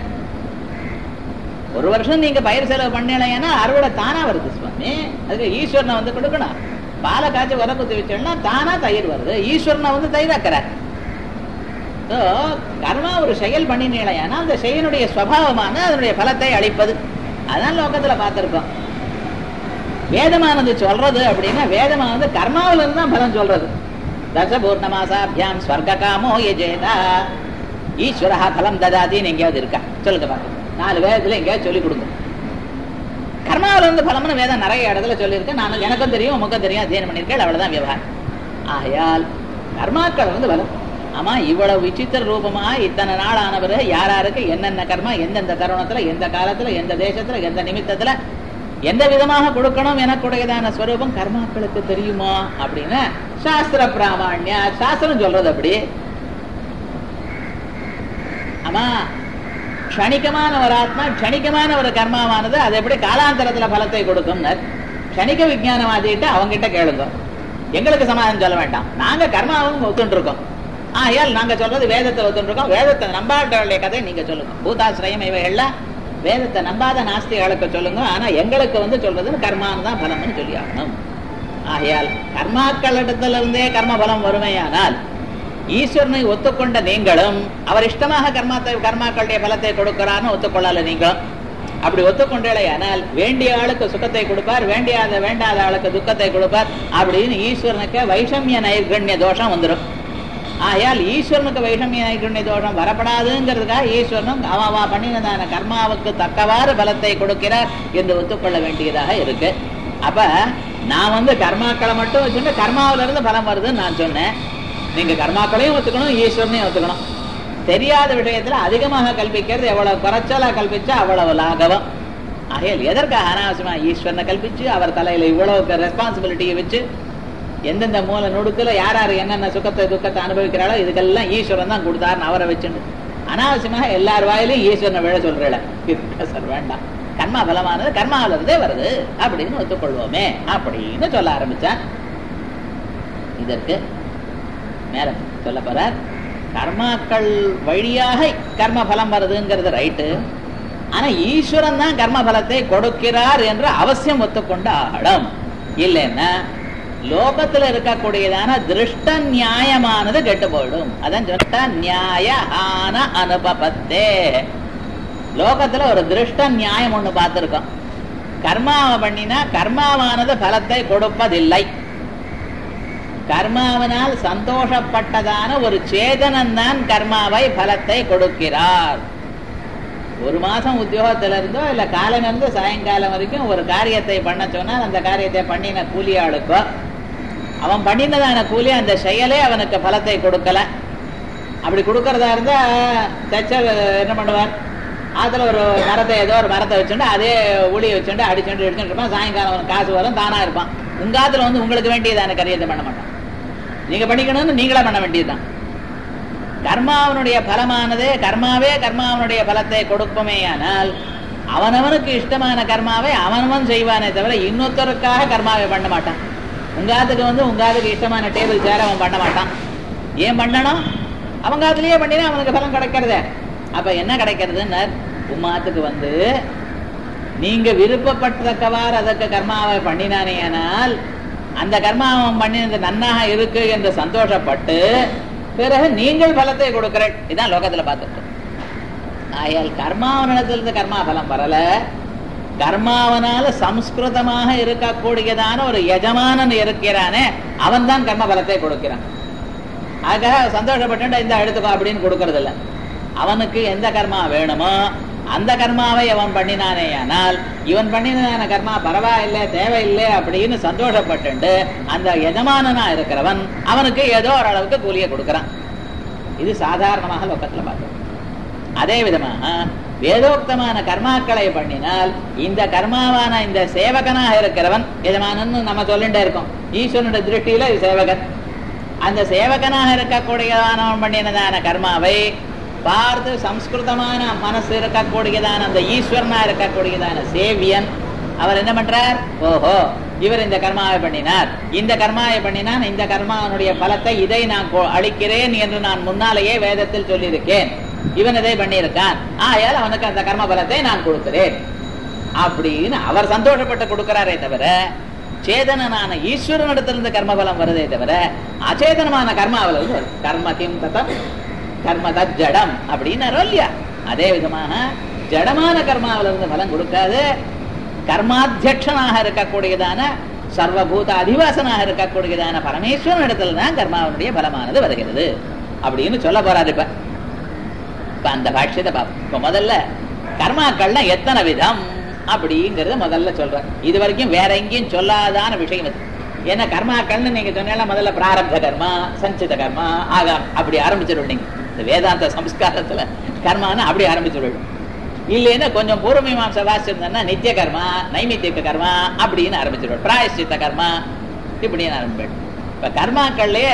ஒரு வருஷம் நீங்க பயிர் செலவு பண்ணலைன்னா அறுவடை தானா வருது சுவாமி அதுக்கு ஈஸ்வரனை வந்து கொடுக்கணும் பாலை காய்ச்சி உர குத்தி வச்சோம்னா தானா தயிர் வருது ஈஸ்வரனை வந்து தயிராக்கிறார் So, கர்மா ஒரு செயல் பண்ணினேனா அந்த செயலுடைய சுவாவமான அதனுடைய பலத்தை அளிப்பது அதான் லோகத்துல பார்த்திருக்கோம் வேதமானது சொல்றது அப்படின்னா வேதமானது கர்மாவில இருந்து தான் பலன் சொல்றது தச பூர்ணமாசாபியாம் ஸ்வர்க காமோ எஜேதா ஈஸ்வரஹா பலம் ததாதின்னு எங்கேயாவது இருக்கா சொல்லுங்க பாருங்க நாலு வேதத்துல எங்கேயாவது சொல்லி கொடுங்க கர்மாவில இருந்து பலம்னு வேதம் நிறைய இடத்துல சொல்லியிருக்கேன் நான் எனக்கும் தெரியும் உமக்கும் தெரியும் அத்தியனம் பண்ணியிருக்கேன் அவ்வளவுதான் விவகாரம் ஆகையால் கர்மாக்கள் வந்து பலம் ஆமா இவ்வளவு விசித்திர ரூபமா இத்தனை நாள் ஆனவர் யார் யாருக்கு என்னென்ன கர்மா எந்தெந்த தருணத்துல எந்த காலத்துல எந்த தேசத்துல எந்த நிமித்தத்துல எந்த விதமாக கொடுக்கணும் எனக்குடையதான ஸ்வரூபம் கர்மாக்களுக்கு தெரியுமா அப்படின்னு சாஸ்திர பிராமணிய சாஸ்திரம் சொல்றது அப்படி ஆமா க்ஷணிகமான ஒரு ஆத்மா க்ஷணிகமான ஒரு கர்மாவானது அது எப்படி காலாந்தரத்துல பலத்தை கொடுக்கும் க்ஷணிக விஜயானவாதிட்டு அவங்கிட்ட கேளுங்க எங்களுக்கு சமாதானம் சொல்ல வேண்டாம் நாங்க கர்மாவும் ஒத்துட்டு இருக்கோம் ஆகையால் நாங்க சொல்றது வேதத்தை ஒத்துட்டு இருக்கோம் வேதத்தை நம்பாட்டவர்களுடைய கதை நீங்க சொல்லுங்க பூதாசிரயம் இவைகள்லாம் வேதத்தை நம்பாத நாஸ்திகளுக்கு சொல்லுங்க ஆனா எங்களுக்கு வந்து சொல்றது கர்மான்னு தான் பலம்னு சொல்லி ஆகணும் ஆகையால் கர்மாக்களிடத்துல இருந்தே கர்ம பலம் வறுமையானால் ஈஸ்வரனை ஒத்துக்கொண்ட நீங்களும் அவர் இஷ்டமாக கர்மாத்தை கர்மாக்களுடைய பலத்தை கொடுக்கிறான்னு ஒத்துக்கொள்ளல நீங்களும் அப்படி ஒத்துக்கொண்டேனால் வேண்டிய ஆளுக்கு சுகத்தை கொடுப்பார் வேண்டியாத வேண்டாத ஆளுக்கு துக்கத்தை கொடுப்பார் அப்படின்னு ஈஸ்வரனுக்கு வைஷமிய நைர்கண்ய தோஷம் வந்துடும் ஆகையால் ஈஸ்வரனுக்கு வைஷமிய நைர்கண்ய தோஷம் வரப்படாதுங்கிறதுக்காக ஈஸ்வரனும் அவா பண்ணினதான கர்மாவுக்கு தக்கவாறு பலத்தை கொடுக்கிறார் என்று ஒத்துக்கொள்ள வேண்டியதாக இருக்கு அப்ப நான் வந்து கர்மாக்களை மட்டும் வச்சுட்டு கர்மாவில இருந்து பலம் வருதுன்னு நான் சொன்னேன் நீங்க கர்மாக்களையும் ஒத்துக்கணும் ஈஸ்வரனையும் ஒத்துக்கணும் தெரியாத விஷயத்துல அதிகமாக கல்பிக்கிறது எவ்வளவு குறைச்சலா கல்பிச்சா அவ்வளவு லாகவம் ஆகையால் எதற்காக அனாவசியமா ஈஸ்வரனை கல்பிச்சு அவர் தலையில இவ்வளவு ரெஸ்பான்சிபிலிட்டியை வச்சு எந்தெந்த மூல நுடுக்குல யார் யார் என்னென்ன சுகத்தை துக்கத்தை அனுபவிக்கிறாளோ இதுக்கெல்லாம் ஈஸ்வரன் தான் கொடுத்தாருன்னு அவரை வச்சுண்டு அனாவசியமாக எல்லார் வாயிலையும் ஈஸ்வரனை விழ சொல்றேன் சார் வேண்டாம் கர்மா பலமானது கர்மாவில இருந்தே வருது அப்படின்னு ஒத்துக்கொள்வோமே அப்படின்னு சொல்ல ஆரம்பிச்சான் இதற்கு மேல சொல்ல போறார் கர்மாக்கள் வழியாக கர்ம பலம் வருதுங்கிறது ரைட்டு ஆனா ஈஸ்வரன் தான் கர்ம பலத்தை கொடுக்கிறார் என்று அவசியம் ஒத்துக்கொண்டு ஆகணும் இல்லைன்னா லோகத்துல இருக்கக்கூடியதான திருஷ்ட நியாயமானது கெட்டு போயிடும் அதான் சொன்ன நியாய ஆன அனுபவத்தே லோகத்துல ஒரு திருஷ்ட நியாயம் ஒண்ணு பார்த்திருக்கோம் கர்மாவை பண்ணினா கர்மாவானது பலத்தை கொடுப்பதில்லை கர்மாவினால் சந்தோஷப்பட்டதான ஒரு சேதனன் தான் கர்மாவை பலத்தை கொடுக்கிறார் ஒரு மாசம் உத்தியோகத்துல இருந்தோ இல்ல காலம் இருந்து சாயங்காலம் வரைக்கும் ஒரு காரியத்தை பண்ண சொன்னால் அந்த காரியத்தை பண்ணின கூலியாளுக்கோ அவன் பண்ணினதான கூலி அந்த செயலே அவனுக்கு பலத்தை கொடுக்கல அப்படி கொடுக்கறதா இருந்தா தச்சர் என்ன பண்ணுவார் அதுல ஒரு மரத்தை ஏதோ ஒரு மரத்தை வச்சுட்டு அதே ஊழிய வச்சுட்டு அடிச்சுட்டு எடுத்துட்டு இருப்பான் சாயங்காலம் அவனுக்கு காசு வரும் தானா இருப்பான் உங்க ஆத்துல வந்து உங்களுக்கு வேண்டியதான காரியத்தை பண்ண மாட்டான் நீங்க பண்ணிக்கணும்னு நீங்களே பண்ண வேண்டியதுதான் கர்மாவனுடைய பலமானது கர்மாவே கர்மாவனுடைய பலத்தை கொடுப்பமேயானால் அவனவனுக்கு இஷ்டமான கர்மாவை அவனவன் செய்வானே தவிர இன்னொருத்தருக்காக கர்மாவை பண்ண மாட்டான் உங்காத்துக்கு வந்து உங்காத்துக்கு இஷ்டமான டேபிள் சேர் அவன் பண்ண மாட்டான் ஏன் பண்ணணும் அவங்க அதுலயே பண்ணினா அவனுக்கு பலம் கிடைக்கிறதே அப்ப என்ன கிடைக்கிறதுன்னு உம்மாத்துக்கு வந்து நீங்க விருப்பப்பட்டதக்கவாறு அதற்கு கர்மாவை பண்ணினானேயானால் அந்த கர்மாவம் பண்ணினது நன்னாக இருக்கு என்று சந்தோஷப்பட்டு பிறகு நீங்கள் பலத்தை கொடுக்கிறேன் இதான் லோகத்துல பார்த்துட்டு ஆயால் கர்மாவனிடத்திலிருந்து கர்மா பலம் வரல கர்மாவனால சம்ஸ்கிருதமாக இருக்கக்கூடியதான ஒரு எஜமானன் இருக்கிறானே அவன் தான் கர்ம பலத்தை கொடுக்கிறான் ஆக சந்தோஷப்பட்டு இந்த எடுத்துக்கோ அப்படின்னு கொடுக்கறது இல்ல அவனுக்கு எந்த கர்மா வேணுமோ அந்த கர்மாவை அவன் பண்ணினானேயானால் இவன் பண்ணினதான கர்மா பரவாயில்லை தேவையில்லை அப்படின்னு சந்தோஷப்பட்டு அந்த எஜமானனா இருக்கிறவன் அவனுக்கு ஏதோ ஓரளவுக்கு கூலியை கொடுக்கறான் இது சாதாரணமாக லோகத்துல பார்க்கிறோம் அதே விதமாக வேதோக்தமான கர்மாக்களை பண்ணினால் இந்த கர்மாவான இந்த சேவகனாக இருக்கிறவன் எஜமானன்னு நம்ம சொல்லிட்டே இருக்கோம் ஈஸ்வரனுடைய திருஷ்டியில இது சேவகன் அந்த சேவகனாக இருக்கக்கூடியதானவன் பண்ணினதான கர்மாவை பார்த்து சம்ஸ்கிருதமான மனசு இருக்கக்கூடியதான அந்த ஈஸ்வரனா இருக்கக்கூடியதான சேவியன் அவர் என்ன பண்றார் ஓஹோ இவர் இந்த கர்மாவை பண்ணினார் இந்த கர்மாவை பண்ணினான் இந்த கர்மாவனுடைய பலத்தை இதை நான் கொ- அளிக்கிறேன் என்று நான் முன்னாலேயே வேதத்தில் சொல்லியிருக்கேன் இவன் இதை பண்ணியிருக்கான் ஆயால் அவனுக்கு அந்த கர்ம பலத்தை நான் கொடுக்கிறேன் அப்படின்னு அவர் சந்தோஷப்பட்டு கொடுக்கிறாரே தவிர சேதனனான ஈஸ்வரனிடத்திலிருந்து கர்மபலம் வருதே தவிர அச்சேதனமான கர்மாவில் வந்து வருது. கர்ம கிம் தத்தம் கர்மத ஜடம் அப்படின்னு இல்லையா அதே விதமாக ஜடமான கர்மாவில இருந்து பலம் கொடுக்காது கர்மாத்தியட்சனாக இருக்கக்கூடியதான சர்வபூத அதிவாசனாக இருக்கக்கூடியதான பரமேஸ்வரன் இடத்துல தான் கர்மாவனுடைய பலமானது வருகிறது அப்படின்னு சொல்ல போறாரு இப்ப இப்ப அந்த பாஷ்யத்தை பார்ப்போம் இப்ப முதல்ல கர்மாக்கள்னா எத்தனை விதம் அப்படிங்கறத முதல்ல சொல்றேன் இது வரைக்கும் வேற எங்கேயும் சொல்லாதான விஷயம் இது ஏன்னா கர்மாக்கள்னு நீங்க சொன்னா முதல்ல பிராரப்த கர்மா சஞ்சித கர்மா ஆகாம் அப்படி ஆரம்பிச்சிருவீங்க நீங்க இந்த வேதாந்த சம்ஸ்காரத்துல கர்மான்னு அப்படி ஆரம்பிச்சிருவீங்க இல்லைன்னா கொஞ்சம் பூர்வ மீமாசை வாசிச்சிருந்தா நித்திய கர்மா நைமித்திய கர்மா அப்படின்னு ஆரம்பிச்சிருவாள் பிராயஷ்சித்த கர்மா இப்படின்னு ஆரம்பிப்பாள் இப்ப கர்மாக்கள்லயே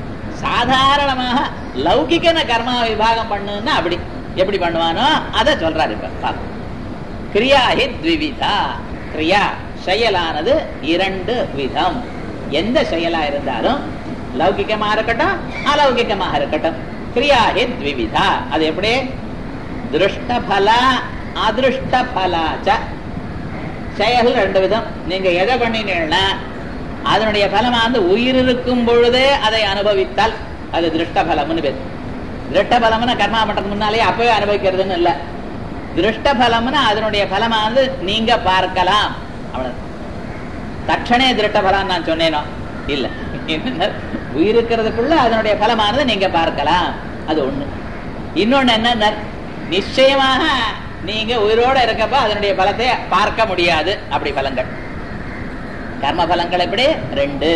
சாதாரணமாக லௌகிக்கன கர்மா விபாகம் பண்ணுன்னா அப்படி எப்படி பண்ணுவானோ அதை சொல்றாரு இப்ப பார்ப்போம் கிரியாஹி த்விவிதா கிரியா செயலானது இரண்டு விதம் எந்த செயலா இருந்தாலும் லௌகிக்கமா இருக்கட்டும் அலௌகிக்கமாக இருக்கட்டும் கிரியாஹி த்விவிதா அது எப்படி திருஷ்டபல அதிருஷ்டபலாச்ச செயல் ரெண்டு விதம் நீங்க எதை பண்ணினீங்கன்னா அதனுடைய பலமா வந்து உயிர் இருக்கும் பொழுதே அதை அனுபவித்தால் அது திருஷ்டபலம்னு பேர் திருஷ்டபலம்னு கர்மா பண்றதுக்கு முன்னாலே அப்பவே அனுபவிக்கிறதுன்னு இல்ல திருஷ்டபலம்னு அதனுடைய பலமானது நீங்க பார்க்கலாம் அவ்வளவு தட்சணே திருஷ்டபலம் நான் சொன்னேனோ இல்ல என்ன உயிர் இருக்கிறதுக்குள்ள அதனுடைய பலமானது நீங்க பார்க்கலாம் அது ஒண்ணு இன்னொன்னு என்ன நிச்சயமாக நீங்க உயிரோட இருக்கப்ப அதனுடைய பலத்தை பார்க்க முடியாது அப்படி பலங்கள் கர்ம பலங்கள் எப்படி ரெண்டு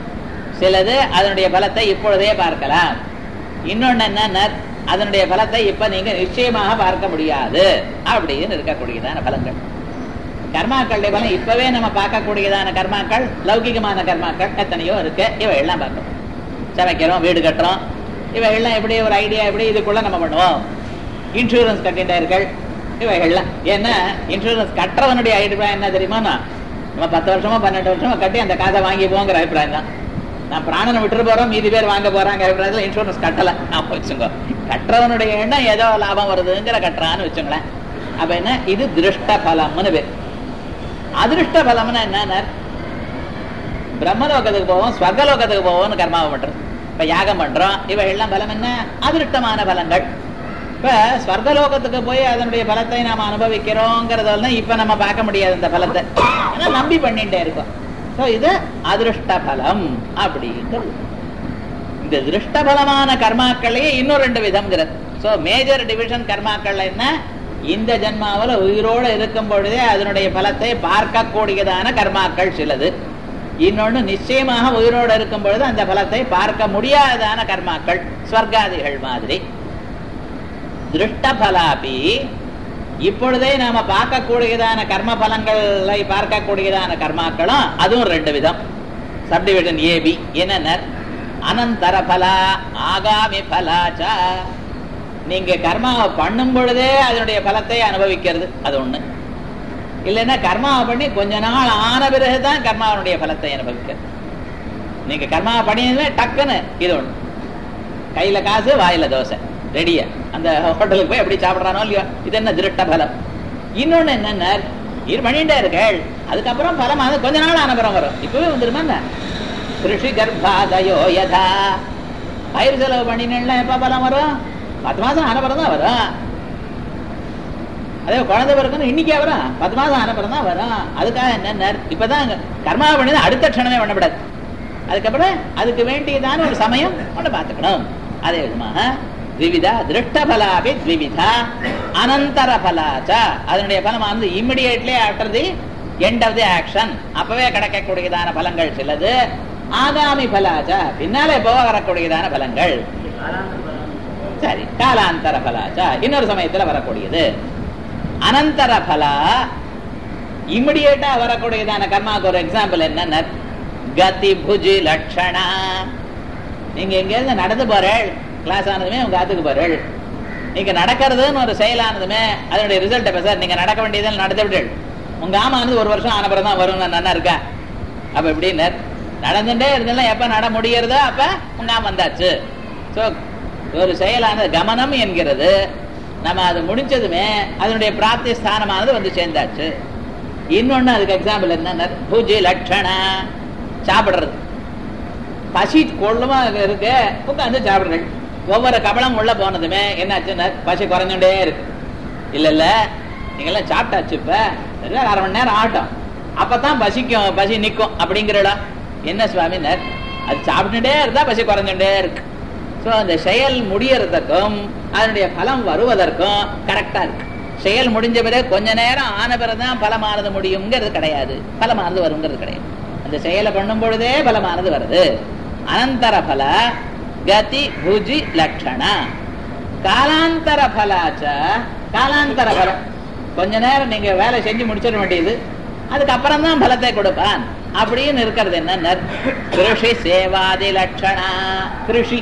சிலது அதனுடைய பலத்தை இப்பொழுதே பார்க்கலாம் இன்னொன்னு என்ன அதனுடைய பலத்தை இப்ப நீங்க நிச்சயமாக பார்க்க முடியாது அப்படின்னு இருக்கக்கூடியதான பலங்கள் கர்மாக்களுடைய பலம் இப்பவே நம்ம பார்க்கக்கூடியதான கர்மாக்கள் லௌகிகமான கர்மாக்கள் எத்தனையோ இருக்கு இவை எல்லாம் பார்க்கணும் சமைக்கிறோம் வீடு கட்டுறோம் இவை எல்லாம் எப்படி ஒரு ஐடியா எப்படி இதுக்குள்ள நம்ம பண்ணுவோம் இன்சூரன்ஸ் கட்டிட்டார்கள் இவைகள்லாம் ஏன்னா இன்சூரன்ஸ் கட்டுறவனுடைய அபிப்பிராயம் என்ன தெரியுமா நம்ம பத்து வருஷமா பன்னெண்டு வருஷமா கட்டி அந்த காசை வாங்கி போங்கிற அபிப்பிராயம் தான் நான் பிராணனை விட்டுட்டு போறோம் மீதி பேர் வாங்க போறாங்க அபிப்பிராயத்துல இன்சூரன்ஸ் கட்டல நான் வச்சுங்க கட்டுறவனுடைய எண்ணம் ஏதோ லாபம் வருதுங்கிற கட்டுறான்னு வச்சுங்களேன் அப்ப என்ன இது திருஷ்ட பலம்னு பேர் அதிருஷ்ட பலம்னா என்ன பிரம்மலோகத்துக்கு போவோம் ஸ்வர்கலோகத்துக்கு போவோம்னு கர்மாவை பண்றது இப்ப யாகம் பண்றோம் இவை எல்லாம் பலம் என்ன அதிருஷ்டமான பலங்கள் இப்ப ஸ்வர்கலோகத்துக்கு போய் அதனுடைய பலத்தை நாம அனுபவிக்கிறோங்கிறதெல்லாம் இப்ப நம்ம பார்க்க முடியாது இந்த பலத்தை ஏன்னா நம்பி பண்ணிட்டே இருக்கோம் ஸோ இது அதிருஷ்ட பலம் அப்படிங்கிறது இந்த திருஷ்டபலமான கர்மாக்களையே இன்னும் ரெண்டு விதம்ங்கிறது ஸோ மேஜர் டிவிஷன் கர்மாக்கள் என்ன இந்த ஜென்மாவில் உயிரோடு இருக்கும் பொழுதே அதனுடைய பலத்தை பார்க்கக்கூடியதான கர்மாக்கள் சிலது இன்னொன்னு நிச்சயமாக உயிரோடு இருக்கும் பொழுது அந்த பலத்தை பார்க்க முடியாததான கர்மாக்கள் ஸ்வர்காதிகள் மாதிரி திருஷ்டபலாபி இப்பொழுதே நாம பார்க்கக்கூடியதான கர்ம பலங்களை பார்க்கக்கூடியதான கர்மாக்களும் அதுவும் ரெண்டு விதம் சப்டிவிஷன் ஏபி என்னென்ன அனந்தர பலா ஆகாமி பலாச்ச நீங்க கர்மாவை பண்ணும் பொழுதே அதனுடைய பலத்தை அனுபவிக்கிறது அது ஒண்ணு இல்லைன்னா கர்மாவை பண்ணி கொஞ்ச நாள் ஆன பிறகுதான் கர்மாவனுடைய பலத்தை அனுபவிக்கிறது நீங்க கர்மாவை பண்ணியதுமே டக்குன்னு இது ஒண்ணு கையில காசு வாயில தோசை ரெடியா அந்த ஹோட்டலுக்கு போய் எப்படி சாப்பிடுறானோ இல்லையோ இது என்ன திருட்ட பலம் இன்னொன்னு என்னென்ன இது பண்ணிட்டே இருக்கள் அதுக்கப்புறம் பலம் அது கொஞ்ச நாள் அனுபவம் வரும் இப்பவே வந்துருமா என்ன கிருஷி கர்ப்பாதயோ யதா பயிர் செலவு பண்ணினா எப்ப பலம் வரும் பத்து மாசம் அனுபவம் தான் வரும் அதே குழந்தை பிறக்கணும் இன்னைக்கே வரும் பத்து மாசம் அனுப்புறம் தான் வரும் அதுக்காக என்ன இப்பதான் கர்மா பண்ணி அடுத்த க்ஷணமே பண்ணப்படாது அதுக்கப்புறம் அதுக்கு வேண்டியதான ஒரு சமயம் ஒன்று பார்த்துக்கணும் அதே விதமாக த்விவிதா திருஷ்ட பலாபி த்விவிதா அனந்தர பலாச்ச அதனுடைய பலம் வந்து immediately after the end of the action அப்பவே கிடைக்கக்கூடியதான பலங்கள் சிலது ஆகாமி பலாச்ச பின்னாலே போக வரக்கூடியதான பலங்கள் சரி காலாந்தர பலாச்ச இன்னொரு சமயத்துல வரக்கூடியது அனந்தர பலா இமிடியேட்டா வரக்கூடியதான கர்மாவுக்கு ஒரு எக்ஸாம்பிள் என்ன கதி புஜி லட்சணா நீங்க எங்கேருந்து நடந்து போறேள் கிளாஸ் ஆனதுமே உங்க ஆத்துக்கு போறேள் நீங்க நடக்கிறதுன்னு ஒரு செயலானதுமே அதனுடைய ரிசல்ட் எப்ப சார் நீங்க நடக்க வேண்டியதில் நடந்து விட்டேள் உங்க ஆமானது ஒரு வருஷம் ஆனப்புறம் தான் வரும் நல்லா இருக்கா அப்ப எப்படின்னு நடந்துட்டே இருந்தாலும் எப்ப நட முடியறதோ அப்ப உங்க ஆம் வந்தாச்சு ஸோ ஒரு செயலானது கமனம் என்கிறது நம்ம அது முடிஞ்சதுமே அதனுடைய பிராப்தி ஸ்தானமானது வந்து சேர்ந்தாச்சு இன்னொன்னு அதுக்கு எக்ஸாம்பிள் என்ன பூஜை லட்சணா சாப்பிடுறது பசி கொள்ளுமா இருக்கு உட்காந்து சாப்பிடுறேன் ஒவ்வொரு கபலம் உள்ள போனதுமே என்னாச்சுன்னா பசி குறைஞ்சுட்டே இருக்கு இல்ல இல்ல நீங்க எல்லாம் சாப்பிட்டாச்சு இப்ப சரியா அரை மணி நேரம் ஆட்டம் அப்பதான் பசிக்கும் பசி நிக்கும் அப்படிங்கிறடா என்ன சுவாமினர் அது சாப்பிட்டுட்டே இருந்தா பசி குறைஞ்சுட்டே இருக்கு சோ அந்த செயல் முடியறதுக்கும் அதனுடைய பலம் வருவதற்கும் கரெக்டா இருக்கு செயல் முடிஞ்ச பிறகு கொஞ்ச நேரம் ஆன பிறகுதான் பலமானது முடியுங்கிறது கிடையாது பலமானது வருங்கிறது கிடையாது அந்த செயலை பண்ணும் பொழுதே பலமானது வருது அனந்தர பல கதி புஜி லட்சண காலாந்தர பலாச்ச காலாந்தர பலம் கொஞ்ச நேரம் நீங்க வேலை செஞ்சு முடிச்சிட வேண்டியது அதுக்கப்புறம் தான் பலத்தை கொடுப்பான் அப்படின்னு இருக்கிறது என்ன கிருஷி சேவாதி லட்சணா கிருஷி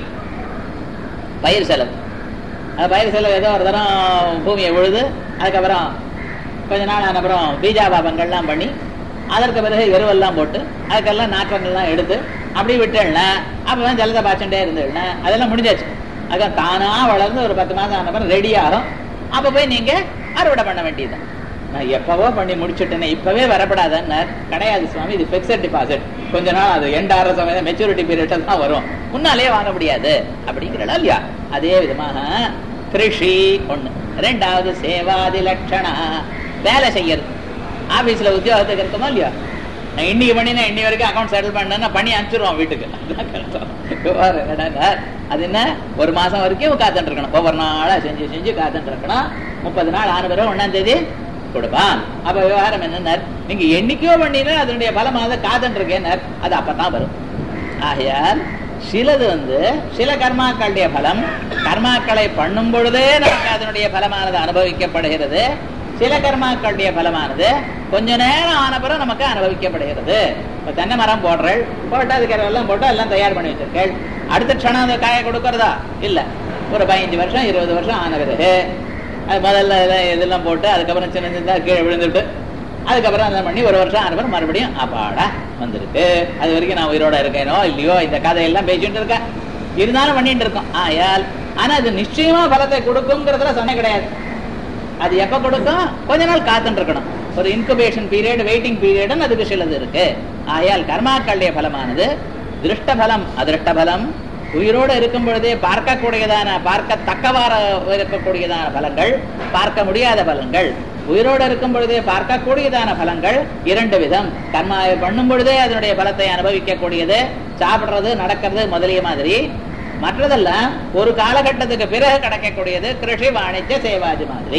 பயிர் செலவு அது பயிர் செலவு ஏதோ ஒரு தரம் பூமியை உழுது அதுக்கப்புறம் கொஞ்ச நாள் ஆன அப்புறம் பீஜாபாபங்கள்லாம் பண்ணி அதற்கு பிறகு எருவெல்லாம் போட்டு அதுக்கெல்லாம் நாற்றங்கள்லாம் எடுத்து அப்படி விட்டேன்னா அப்பதான் ஜலத்தை பாய்ச்சுட்டே இருந்தேன்னா அதெல்லாம் முடிஞ்சாச்சு அதுக்கு தானா வளர்ந்து ஒரு பத்து மாதம் ஆன அப்புறம் ரெடி ஆகும் அப்ப போய் நீங்க அறுவடை பண்ண வேண்டியதுதான் நான் எப்பவோ பண்ணி முடிச்சுட்டேனே இப்பவே வரப்படாதன்னு கிடையாது சுவாமி இது பிக்சட் டிபாசிட் கொஞ்ச நாள் அது எண்ட் ஆற சமயம் மெச்சூரிட்டி பீரியட் தான் வரும் முன்னாலே வாங்க முடியாது அப்படிங்கிறடா இல்லையா அதே விதமாக கிருஷி ஒண்ணு ரெண்டாவது சேவாதி லட்சணா வேலை செய்யறது ஆபீஸ்ல உத்தியோகத்துக்கு இருக்குமா இல்லையா நான் இன்னைக்கு பண்ணினா இன்னி வரைக்கும் அக்கௌண்ட் செட்டில் பண்ணா பண்ணி அனுப்பிச்சிருவோம் வீட்டுக்கு அதான் கஷ்டம். வேற என்னடா, அது என்ன ஒரு மாசம் வரைக்கும் காத்துட்டு இருக்கணும் ஒவ்வொரு நாளா செஞ்சு செஞ்சு காத்துட்டு இருக்கணும் முப்பது நாள் ஆன பிறகு ஒன்னாம் தேதி கொடுப்பான் அப்ப விவகாரம் என்ன நீங்க என்னைக்கோ பண்ணினா அதனுடைய பலமாக காத்துட்டு இருக்கேன் அது அப்பதான் வரும் ஆகையால் சிலது வந்து சில கர்மாக்களுடைய பலம் கர்மாக்களை பண்ணும் பொழுதே நமக்கு அதனுடைய பலமானது அனுபவிக்கப்படுகிறது சில கர்மாக்களுடைய பலமானது கொஞ்ச நேரம் ஆன பிறகு நமக்கு அனுபவிக்கப்படுகிறது இப்ப தென்னை மரம் போடுறேள் போட்டு அதுக்கு எல்லாம் போட்டு எல்லாம் தயார் பண்ணி வச்சிருக்கேள் அடுத்த க்ஷணம் அந்த காயை கொடுக்கறதா இல்ல ஒரு பதினஞ்சு வருஷம் இருபது வருஷம் ஆன பிறகு அது முதல்ல இதெல்லாம் இதெல்லாம் போட்டு அதுக்கப்புறம் சின்ன சின்னதா கீழே விழுந்துட்டு அதுக்கப்புறம் அந்த பண்ணி ஒரு வருஷம் ஆன பிறகு மறுபடியும் அப்பாடா வந்திருக்கு அது வரைக்கும் நான் உயிரோட இருக்கேனோ இல்லையோ இந்த கதையெல்லாம் பேசிட்டு இருக்கேன் இருந்தாலும் பண்ணிட்டு இருக்கோம் ஆயால் ஆனா அது நிச்சயமா பலத்தை கொடுக்குங்கிறதுல சொன்ன கிடையாது அது எப்ப கொடுக்கும் கொஞ்ச நாள் காத்துட்டு இருக்கணும் ஒரு இன்குபேஷன் பீரியட் வெயிட்டிங் பீரியட்னு அதுக்கு சிலது இருக்கு ஆயால் கர்மாக்களுடைய பலமானது திருஷ்ட பலம் அதிருஷ்ட பலம் உயிரோடு இருக்கும் பொழுதே பார்க்கக்கூடியதான பார்க்கத்தக்கவாற இருக்கக்கூடியதான பலங்கள் பார்க்க முடியாத பலங்கள் உயிரோடு இருக்கும் பொழுதே பார்க்கக்கூடியதான பலங்கள் இரண்டு விதம் கர்மா பண்ணும் பொழுதே அதனுடைய பலத்தை அனுபவிக்கக்கூடியது சாப்பிடுறது நடக்கிறது முதலிய மாதிரி மற்றதெல்லாம் ஒரு காலகட்டத்துக்கு பிறகு கிடைக்கக்கூடியது கிருஷி வாணிஜ்ய சேவாதி மாதிரி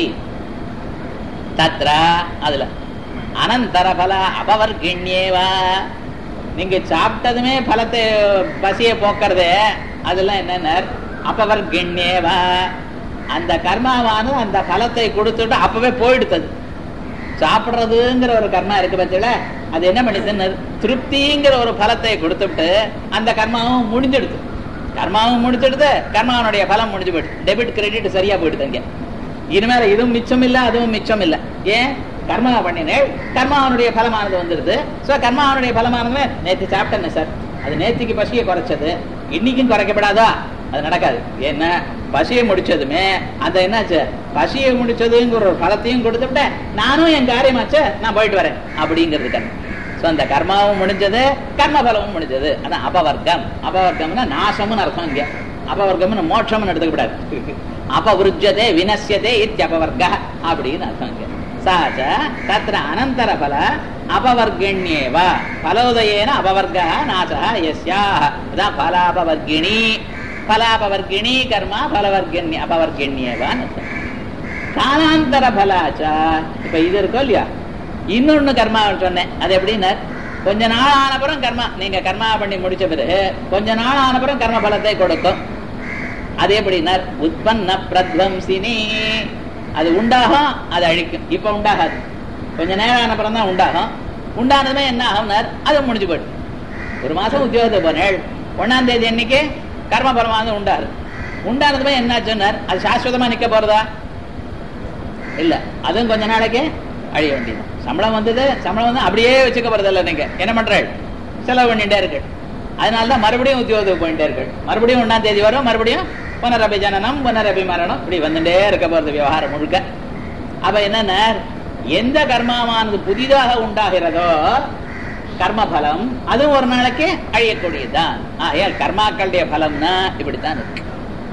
தத்ரா அதுல அனந்தர பல அபவர்கிண்யேவா நீங்க சாப்பிட்டதுமே பலத்தை பசிய போக்குறது அதெல்லாம் என்னென்ன அபவர்கிண்யேவா அந்த கர்மாவானது அந்த பலத்தை கொடுத்துட்டு அப்பவே போயிடுத்தது சாப்பிடுறதுங்கிற ஒரு கர்மா இருக்கு பட்சல அது என்ன பண்ணிதுன்னு திருப்திங்கிற ஒரு பலத்தை கொடுத்துட்டு அந்த கர்மாவும் முடிஞ்சிடுது கர்மாவும் முடிச்சிடுது கர்மாவனுடைய பலம் முடிஞ்சு போயிடுது டெபிட் கிரெடிட் சரியா போயிடுது அங்க இனிமேல இதுவும் மிச்சம் இல்ல அதுவும் மிச்சம் இல்ல ஏன் கர்மா பண்ணினேன் கர்மாவனுடைய பலமானது வந்துருது சோ கர்மாவனுடைய பலமானது நேத்து சாப்பிட்டேன்னு சார் அது நேத்திக்கு பசியை குறைச்சது இன்னைக்கும் குறைக்கப்படாதா அது நடக்காது என்ன பசியை முடிச்சதுமே அந்த என்னாச்சு பசியை முடிச்சதுங்கிற ஒரு பலத்தையும் கொடுத்துட்டேன் நானும் என் காரியமாச்சு நான் போயிட்டு வரேன் அப்படிங்கிறது கர்மம் சோ அந்த கர்மாவும் முடிஞ்சது கர்ம பலமும் முடிஞ்சது அதான் அபவர்க்கம் அபவர்க்கம்னா நாசம்னு அர்த்தம் இங்க அபவர்க்கம்னு மோட்சம்னு எடுத்துக்கூடாது அபவிருஜதே வினசியதே இத்தியபவர்க்க அப்படின்னு அர்த்தம் இங்க சாச்ச தத்திர அனந்தர பல அபவர்கண்யேவ பலோதயேன அபவர்க நாசா யஸ்யா அதான் பலாபவர்கிணி பலாபவர்கிணி கர்மா பலவர்கண்ய அபவர்கண்யேவான்னு அர்த்தம் காலாந்தர பலாச்சா இப்ப இது இருக்கோ இல்லையா இன்னொன்னு கர்மா சொன்னேன் அது எப்படின்னா கொஞ்ச நாள் ஆனப்புறம் கர்மா நீங்க கர்மா பண்ணி முடிச்ச பிறகு கொஞ்ச நாள் ஆனப்புறம் கர்ம பலத்தை கொடுக்கும் அது எப்படின்னா உற்பன்ன பிரத்வம்சினி அது உண்டாகும் அது அழிக்கும் இப்ப உண்டாகாது கொஞ்ச நேரம் ஆனப்புறம் தான் உண்டாகும் உண்டானதுமே என்ன ஆகும்னார் அது முடிஞ்சு போயிடும் ஒரு மாசம் உத்தியோகத்துக்கு போனேள் ஒன்னாம் தேதி அன்னைக்கு கர்ம பலமானது உண்டாரு உண்டானதுமே என்ன சொன்னார் அது சாஸ்வதமா நிக்க போறதா இல்ல அதுவும் கொஞ்ச நாளைக்கு அழிய வேண்டியது சம்பளம் வந்தது சம்பளம் வந்து அப்படியே வச்சுக்க போறதில்ல நீங்க என்ன பண்றேன் செலவு பண்ணிட்டே இருக்கு அதனாலதான் மறுபடியும் உத்தியோகத்துக்கு போயிட்டே இருக்கு மறுபடியும் ஒன்னாம் தேதி வரும் மறுபடியும் புனரபி ஜனனம் புனரபி மரணம் இப்படி வந்துட்டே இருக்க போறது விவகாரம் முழுக்க அப்ப என்னென்ன எந்த கர்மாவானது புதிதாக உண்டாகிறதோ கர்ம பலம் அதுவும் ஒரு நாளைக்கு அழியக்கூடியதுதான் ஆகையால் கர்மாக்களுடைய பலம்னா இப்படித்தான் இருக்கு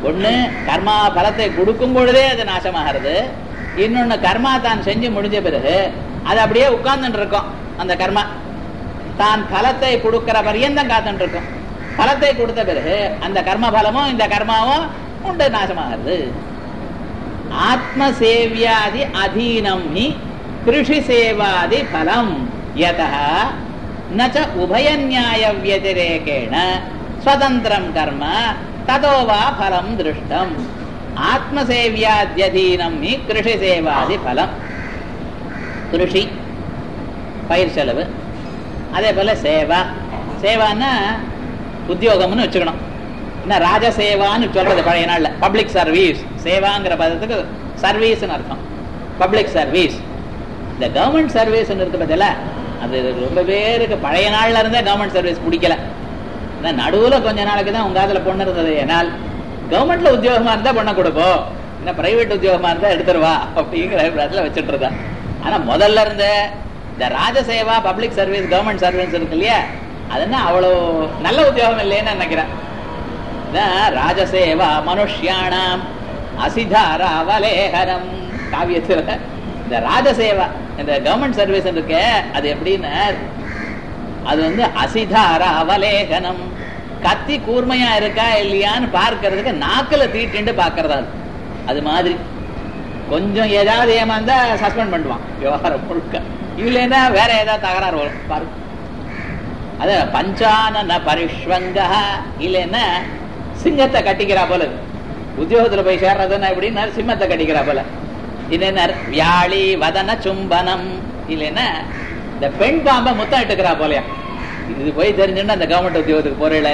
ஒண்ணு கர்மா பலத்தை கொடுக்கும் பொழுதே அது நாசமாகிறது இன்னொன்னு கர்மா தான் செஞ்சு முடிஞ்ச பிறகு அது அப்படியே உட்கார்ந்துட்டு இருக்கும் அந்த கர்மா தான் பலத்தை கொடுக்கிற பரியந்தம் காத்துட்டு இருக்கும் பலத்தை கொடுத்த பிறகு அந்த கர்ம பலமும் இந்த கர்மாவும் உண்டு நாசமாகிறது ஆத்ம சேவியாதி அதீனம் ஹி கிருஷி சேவாதி பலம் யதா நச்ச உபயநியாய வியதிரேகேண ஸ்வதந்திரம் கர்ம ததோ வா பலம் திருஷ்டம் ஆத்மசேவியாத்யதீனம் ஹி கிருஷி சேவாதி பலம் கிருஷி பயிர் செலவு அதே போல சேவா சேவான்னா உத்தியோகம்னு வச்சுக்கணும் என்ன ராஜசேவான்னு சொல்றது பழைய நாள்ல பப்ளிக் சர்வீஸ் சேவாங்கிற பதத்துக்கு சர்வீஸ்னு அர்த்தம் பப்ளிக் சர்வீஸ் இந்த கவர்மெண்ட் சர்வீஸ் இருக்கு பதில அது ரொம்ப பேருக்கு பழைய நாள்ல இருந்தே கவர்மெண்ட் சர்வீஸ் பிடிக்கல நடுவுல கொஞ்ச நாளைக்கு தான் உங்க அதுல பொண்ணு இருந்தது ஏனால் கவர்மெண்ட்ல உத்தியோகமா இருந்தா பொண்ணை கொடுப்போம் என்ன பிரைவேட் உத்தியோகமா இருந்தா எடுத்துருவா அப்படிங்கிற அபிப்பிராயத்துல வச்சுட்டு இருக்கா ஆனா முதல்ல இருந்த இந்த ராஜசேவா பப்ளிக் சர்வீஸ் கவர்மெண்ட் சர்வீஸ் இருக்கு இல்லையா அதுன்னா அவ்வளவு நல்ல உத்தியோகம் இல்லைன்னு நினைக்கிறேன் ராஜசேவா மனுஷியானாம் அசிதாராவலேகரம் காவியத்துல இந்த ராஜசேவா இந்த கவர்மெண்ட் சர்வீஸ் இருக்கு அது எப்படின்னு அது வந்து அசிதார அவலேகனம் கத்தி கூர்மையா இருக்கா இல்லையான்னு பார்க்கறதுக்கு நாக்குல தீட்டுண்டு பாக்குறதா அது மாதிரி கொஞ்சம் ஏதாவது ஏமாந்தா சஸ்பெண்ட் பண்ணுவான் விவகாரம் முழுக்க இல்லைன்னா வேற ஏதாவது தகராறு வரும் பாரு அத பஞ்சானன பரிஷ்வங்க இல்லைன்னா சிங்கத்தை கட்டிக்கிறா போல உத்தியோகத்துல போய் சேர்றதுன்னா எப்படின்னா சிம்மத்தை கட்டிக்கிறா போல இல்லைன்னா வியாழி வதன சும்பனம் இல்லைன்னா இந்த பெண் பாம்பை முத்தம் இட்டுக்கிறா போலயா இது போய் தெரிஞ்சுன்னா அந்த கவர்மெண்ட் உத்தியோகத்துக்கு போறீல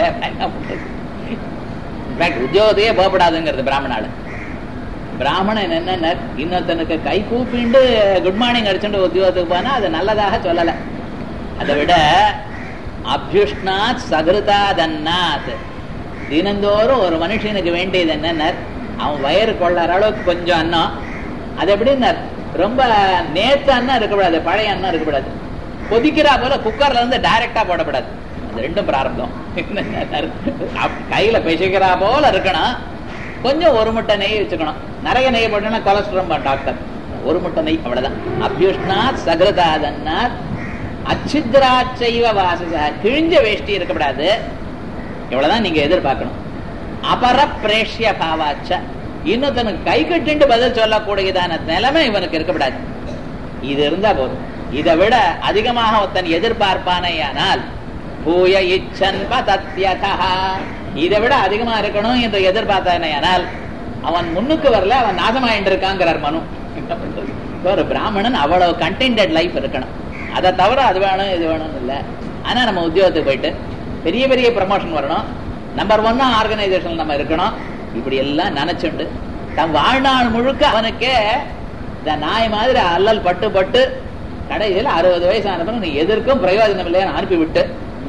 உத்தியோகத்தையே போகப்படாதுங்கிறது பிராமணால பிராமணன் என்ன இன்னொருத்தனுக்கு கை கூப்பிண்டு குட் மார்னிங் அடிச்சுட்டு உத்தியோகத்துக்கு போனா அது நல்லதாக சொல்லல அதை விட அபியுஷ்ணாத் சகிருதாதன்னாத் தினந்தோறும் ஒரு மனுஷனுக்கு வேண்டியது என்னன்னா அவன் வயிறு கொள்ளாத அளவுக்கு கொஞ்சம் அன்னம் அது எப்படின்னா ரொம்ப நேத்து அண்ணா இருக்கக்கூடாது பழைய அண்ணா இருக்கக்கூடாது கொதிக்கிறா போல குக்கர்ல இருந்து டைரக்டா போடக்கூடாது அது ரெண்டும் பிராரம்பம் கையில பிசைக்கிறா போல இருக்கணும் கொஞ்சம் ஒரு முட்டை நெய் வச்சுக்கணும் நிறைய நெய் போட்டோம்னா கொலஸ்ட்ரம் டாக்டர் ஒரு முட்டை நெய் அவ்வளவுதான் அபியுஷ்ணாத் சகிருதாதன்னாத் அச்சித்ராச்சைவ வாசசா கிழிஞ்ச வேஷ்டி இருக்கக்கூடாது இவ்வளவுதான் நீங்க எதிர்பார்க்கணும் அபர பிரேஷ்ய பாவாச்ச இன்னொருத்தனுக்கு கை கட்டிண்டு பதில் சொல்லக்கூடியதான நிலைமை இவனுக்கு இருக்கக்கூடாது இது இருந்தா போதும் இதை விட அதிகமாக ஒருத்தன் எதிர்பார்ப்பானே ஆனால் பூய இச்சன் பதத்யதா இதை விட அதிகமா இருக்கணும் என்று எதிர்பார்த்தானே ஆனால் அவன் முன்னுக்கு வரல அவன் நாசமாயிட்டு இருக்காங்கிறார் மனு ஒரு பிராமணன் அவ்வளவு கண்டென்டட் லைஃப் இருக்கணும் அதை தவிர அது வேணும் இது வேணும்னு இல்லை ஆனா நம்ம உத்தியோகத்துக்கு போயிட்டு பெரிய பெரிய ப்ரமோஷன் வரணும் நம்பர் ஒன்னா ஆர்கனைசேஷன் நம்ம இருக்கணும் இப்படி எல்லாம் நினைச்சுண்டு தன் வாழ்நாள் முழுக்க அவனுக்கே இந்த நாய் மாதிரி அல்லல் பட்டு பட்டு கடைசியில் அறுபது வயசு ஆனப்ப நீ எதற்கும் பிரயோஜனம் இல்லைன்னு அனுப்பிவிட்டு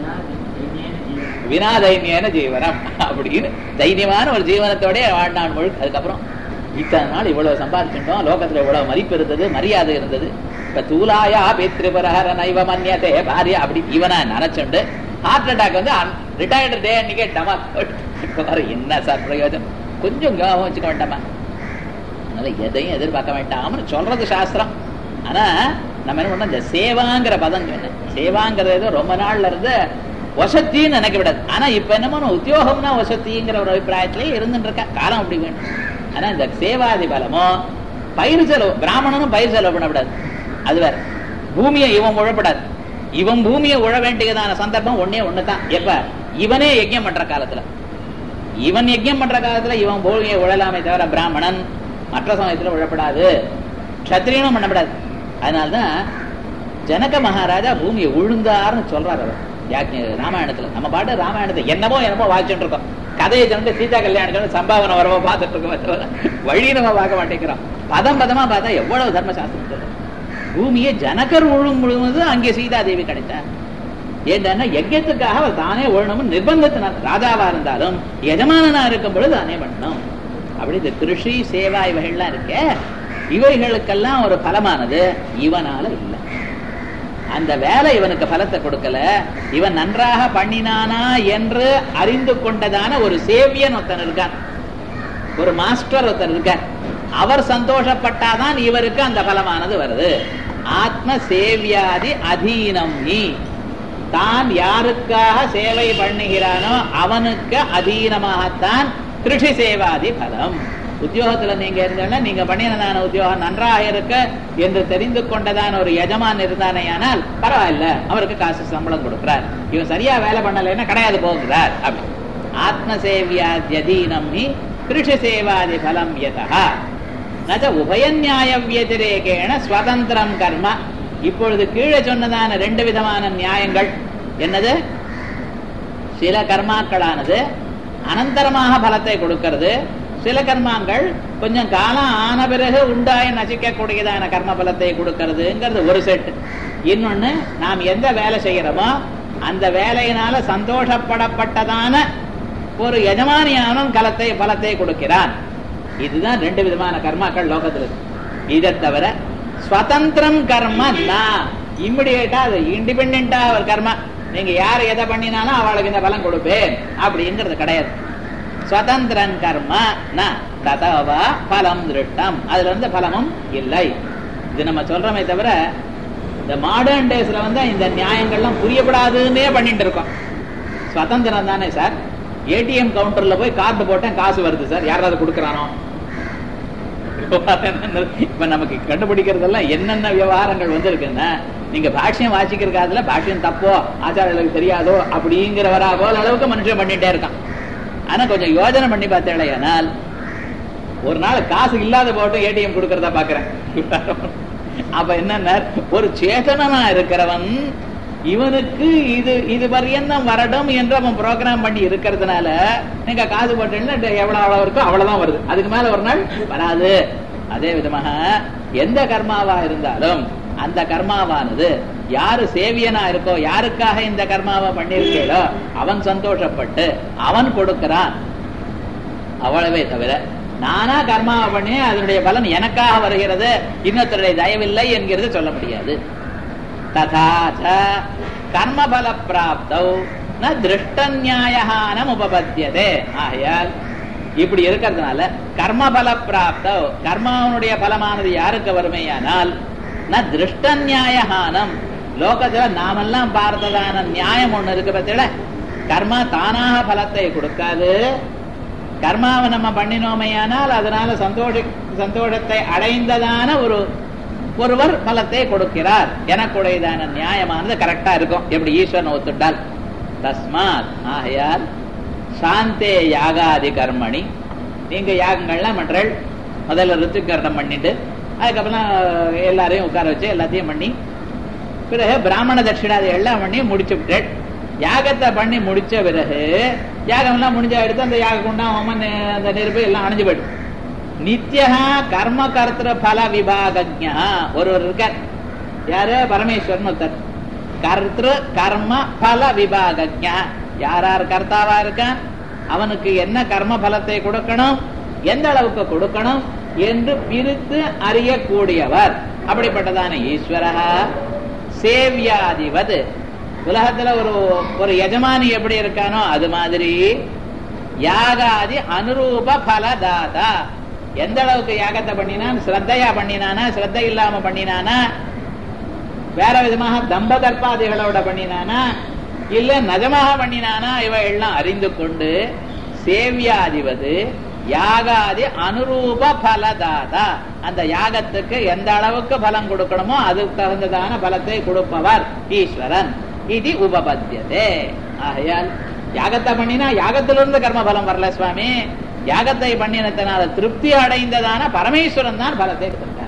வினா தைன்யன ஜீவனம் அப்படின்னு தைரியமான ஒரு ஜீவனத்தோட வாழ்நாள் முழுக்க அதுக்கப்புறம் இத்தனை நாள் இவ்வளவு சம்பாதிச்சுட்டோம் லோகத்துல இவ்வளவு மதிப்பு இருந்தது மரியாதை இருந்தது இப்ப தூலாயா பேத்திரிபரஹர நைவ மன்யதே பாரியா அப்படி இவனா நினைச்சுண்டு ஹார்ட் அட்டாக் வந்து ரிட்டையர்டு டே அன்னைக்கே டமா என்ன சார் பிரயோஜனம் கொஞ்சம் கவனம் வச்சுக்க வேண்டாமா அதனால எதையும் எதிர்பார்க்க வேண்டாம்னு சொல்றது சாஸ்திரம் ஆனா நம்ம என்ன பண்ணோம் இந்த சேவாங்கிற பதம் சொன்னேன் சேவாங்கிறது ரொம்ப நாள்ல இருந்து வசத்தின்னு நினைக்க விடாது ஆனா இப்ப என்னமோ உத்தியோகம்னா வசத்திங்கிற ஒரு அபிப்பிராயத்திலேயே இருந்துட்டு இருக்கா காலம் அப்படி வேணும் ஆனா இந்த சேவாதி பலமோ பயிர் செலவு பிராமணனும் பயிர் செலவு பண்ணக்கூடாது அது வேற பூமியை இவன் உழப்படாது இவன் பூமியை உழ வேண்டியதான சந்தர்ப்பம் ஒன்னே ஒண்ணுதான் எப்ப இவனே யஜ்யம் பண்ற காலத்துல இவன் யஜ்யம் பண்ற காலத்துல இவன் பூமியை உழலாமே தவிர பிராமணன் மற்ற சமயத்துல உழப்படாது கத்திரியனும் பண்ணப்படாது அதனால்தான் ஜனக மகாராஜா பூமியை உழுந்தார்னு சொல்றாரு அவர் யாக்ஞ ராமாயணத்துல நம்ம பாட்டு ராமாயணத்தை என்னமோ என்னமோ வாய்ச்சுட்டு இருக்கோம் கதையை சொன்ன சீதா கல்யாணம் சொன்ன சம்பாவனை வரவோ பார்த்துட்டு இருக்கோம் வழி நம்ம பார்க்க மாட்டேங்கிறோம் பதம் பதமா பார்த்தா எவ்வளவு தர்மசாஸ்திரம் சொல்றது பூமியை ஜனகர் உழும் முழுவது அங்கே சீதாதேவி கிடைத்தார் ஏன்னா யஜ்யத்துக்காக அவர் தானே உழணும்னு நிர்பந்தத்தினார் ராஜாவா இருந்தாலும் எஜமானனா இருக்கும் பொழுது தானே பண்ணணும் அப்படி இந்த கிருஷி சேவா இவைகள்லாம் இருக்க இவைகளுக்கெல்லாம் ஒரு பலமானது இவனால இல்லை அந்த வேலை இவனுக்கு பலத்தை கொடுக்கல இவன் நன்றாக பண்ணினானா என்று அறிந்து கொண்டதான ஒரு சேவியன் ஒருத்தன் இருக்கான் ஒரு மாஸ்டர் ஒருத்தர் இருக்கார் அவர் சந்தோஷப்பட்டாதான் இவருக்கு அந்த பலமானது வருது ஆத்ம சேவியாதி அதீனம் நீ தான் யாருக்காக சேவை பண்ணுகிறானோ அவனுக்கு அதீனமாகத்தான் கிருஷி சேவாதி பலம் உத்தியோகத்துல நீங்க இருந்தோன்னா நீங்க பண்ணினதான உத்தியோகம் நன்றாக இருக்க என்று தெரிந்து கொண்டதான ஒரு எஜமான் இருந்தானேயானால் பரவாயில்ல அவருக்கு காசு சம்பளம் கொடுக்கிறார் இவன் சரியா வேலை பண்ணலைன்னா கிடையாது போகிறார் அப்படி ஆத்ம சேவியாத்யதீனம் நீ கிருஷி சேவாதி பலம் யதா நச்ச உபயநியாய வியதிரேகேண ஸ்வதந்திரம் கர்ம இப்பொழுது கீழே சொன்னதான ரெண்டு விதமான நியாயங்கள் என்னது சில கர்மாக்களானது அனந்தரமாக பலத்தை கொடுக்கிறது சில கர்மாங்கள் கொஞ்சம் காலம் ஆன பிறகு உண்டாய நசிக்கக்கூடியதான கர்ம பலத்தை கொடுக்கிறதுங்கிறது ஒரு செட் இன்னொன்னு நாம் எந்த வேலை செய்யறோமோ அந்த வேலையினால சந்தோஷப்படப்பட்டதான ஒரு எஜமானியானும் கலத்தை பலத்தை கொடுக்கிறான் இதுதான் ரெண்டு விதமான கர்மாக்கள் லோகத்துல இருக்கு இதை தவிர ஸ்வதந்திரம் கர்ம இம்மிடியேட்டா அது இண்டிபெண்டா ஒரு கர்மா நீங்க யார் எதை பண்ணினாலும் அவளுக்கு இந்த பலம் கொடுப்பேன் அப்படிங்கிறது கிடையாது ஸ்வதந்திரன் கர்ம ந ததவா பலம் திருட்டம் அதுல இருந்து பலமும் இல்லை இது நம்ம சொல்றோமே தவிர இந்த மாடர்ன் டேஸ்ல வந்து இந்த நியாயங்கள்லாம் புரியப்படாதுன்னே பண்ணிட்டு இருக்கோம் சுதந்திரம் தானே சார் ஏடிஎம் கவுண்டர்ல போய் கார்டு போட்டேன் காசு வருது சார் யாராவது கொடுக்கறானோ இப்ப நமக்கு கண்டுபிடிக்கிறதெல்லாம் என்னென்ன விவகாரங்கள் வந்திருக்குன்னா நீங்க பாஷ்யம் வாசிக்கிறதுல பாஷ்யம் தப்போ ஆச்சாரியர்களுக்கு தெரியாதோ அப்படிங்கிற வரா போல அளவுக்கு மனுஷன் பண்ணிட்டே இருக்கான் ஆனா கொஞ்சம் யோஜனை பண்ணி பார்த்தேனால் ஒரு நாள் காசு இல்லாத போட்டு ஏடிஎம் கொடுக்கறதா பாக்குறேன் அப்ப என்ன ஒரு சேதனனா இருக்கிறவன் இவனுக்கு இது இது பரியந்தம் வரடும் என்று அவன் ப்ரோக்ராம் பண்ணி இருக்கிறதுனால நீங்க காசு போட்டீங்கன்னா எவ்வளவு அவ்வளவு இருக்கோ அவ்வளவுதான் வருது அதுக்கு மேல ஒரு நாள் வராது அதே விதமாக எந்த கர்மாவா இருந்தாலும் அந்த கர்மாவானது யாரு சேவியனா இருக்கோ யாருக்காக இந்த கர்மாவை பண்ணிருக்கேளோ அவன் சந்தோஷப்பட்டு அவன் கொடுக்கிறான் அவ்வளவே தவிர நானா கர்மாவை பண்ணி அதனுடைய பலன் எனக்காக வருகிறது இன்னொருத்தருடைய தயவில்லை என்கிறது சொல்ல முடியாது ததாச்ச கர்மபல பிராப்தௌ ந திருஷ்ட நியாயனம் உபபத்தியதே ஆகையால் இப்படி இருக்கிறதுனால கர்மபல பிராப்தௌ கர்மாவனுடைய பலமானது யாருக்கு வறுமையானால் ந திருஷ்ட நியாயஹானம் லோகத்துல நாமெல்லாம் பார்த்ததான நியாயம் ஒண்ணு இருக்கு பத்தில கர்மா தானாக பலத்தை கொடுக்காது கர்மாவை நம்ம பண்ணினோமையானால் அதனால சந்தோஷ சந்தோஷத்தை அடைந்ததான ஒரு ஒருவர் பலத்தை கொடுக்கிறார் எனக்குடையதான நியாயமானது கரெக்டா இருக்கும் எப்படி ஈஸ்வரன் ஒத்துட்டால் தஸ்மாத் ஆகையால் சாந்தே யாகாதி கர்மணி நீங்க யாகங்கள்லாம் பண்றேன் முதல்ல ருத்துக்கரணம் பண்ணிட்டு அதுக்கப்புறம் எல்லாரையும் உட்கார வச்சு எல்லாத்தையும் பண்ணி பிறகு பிராமண தட்சிணாதி எல்லாம் பண்ணி முடிச்சு விட்டேன் யாகத்தை பண்ணி முடிச்ச பிறகு யாகம் எல்லாம் முடிஞ்ச எடுத்து அந்த யாக குண்டா ஹோமன் அந்த நெருப்பு எல்லாம் அணைஞ்சு போயிடும் நித்தியா கர்ம கர்த்திர பல விபாகஜா ஒருவர் இருக்கார் யாரு பரமேஸ்வரன் ஒருத்தர் கர்த்திரு கர்ம பல விபாகஜா யார் யார் கர்த்தாவா இருக்கான் அவனுக்கு என்ன கர்ம பலத்தை கொடுக்கணும் எந்த அளவுக்கு கொடுக்கணும் என்று பிரித்து அறியக்கூடியவர் அப்படிப்பட்டதான ஈஸ்வரா சேவியாதிபது உலகத்துல ஒரு ஒரு எஜமானி எப்படி இருக்கானோ அது மாதிரி யாகாதி அனுரூப பலதாதா எந்த அளவுக்கு யாகத்தை பண்ணினான் ஸ்ரத்தையா பண்ணினானா ஸ்ரத்தை இல்லாம பண்ணினானா வேற விதமாக தம்ப கற்பாதிகளோட பண்ணினானா இல்ல நஜமாக பண்ணினானா இவ எல்லாம் அறிந்து கொண்டு சேவியாதிபது யாகாதி அனுரூப பலதாதா அந்த யாகத்துக்கு எந்த அளவுக்கு பலம் கொடுக்கணுமோ அதுக்கு தகுந்ததான பலத்தை கொடுப்பவர் ஈஸ்வரன் இது உபபத்தியதே ஆகையால் யாகத்தை பண்ணினா யாகத்திலிருந்து கர்ம பலம் வரல சுவாமி யாகத்தை பண்ணினத்தினால திருப்தி அடைந்ததான பரமேஸ்வரன் தான் பலத்தை கொடுத்தார்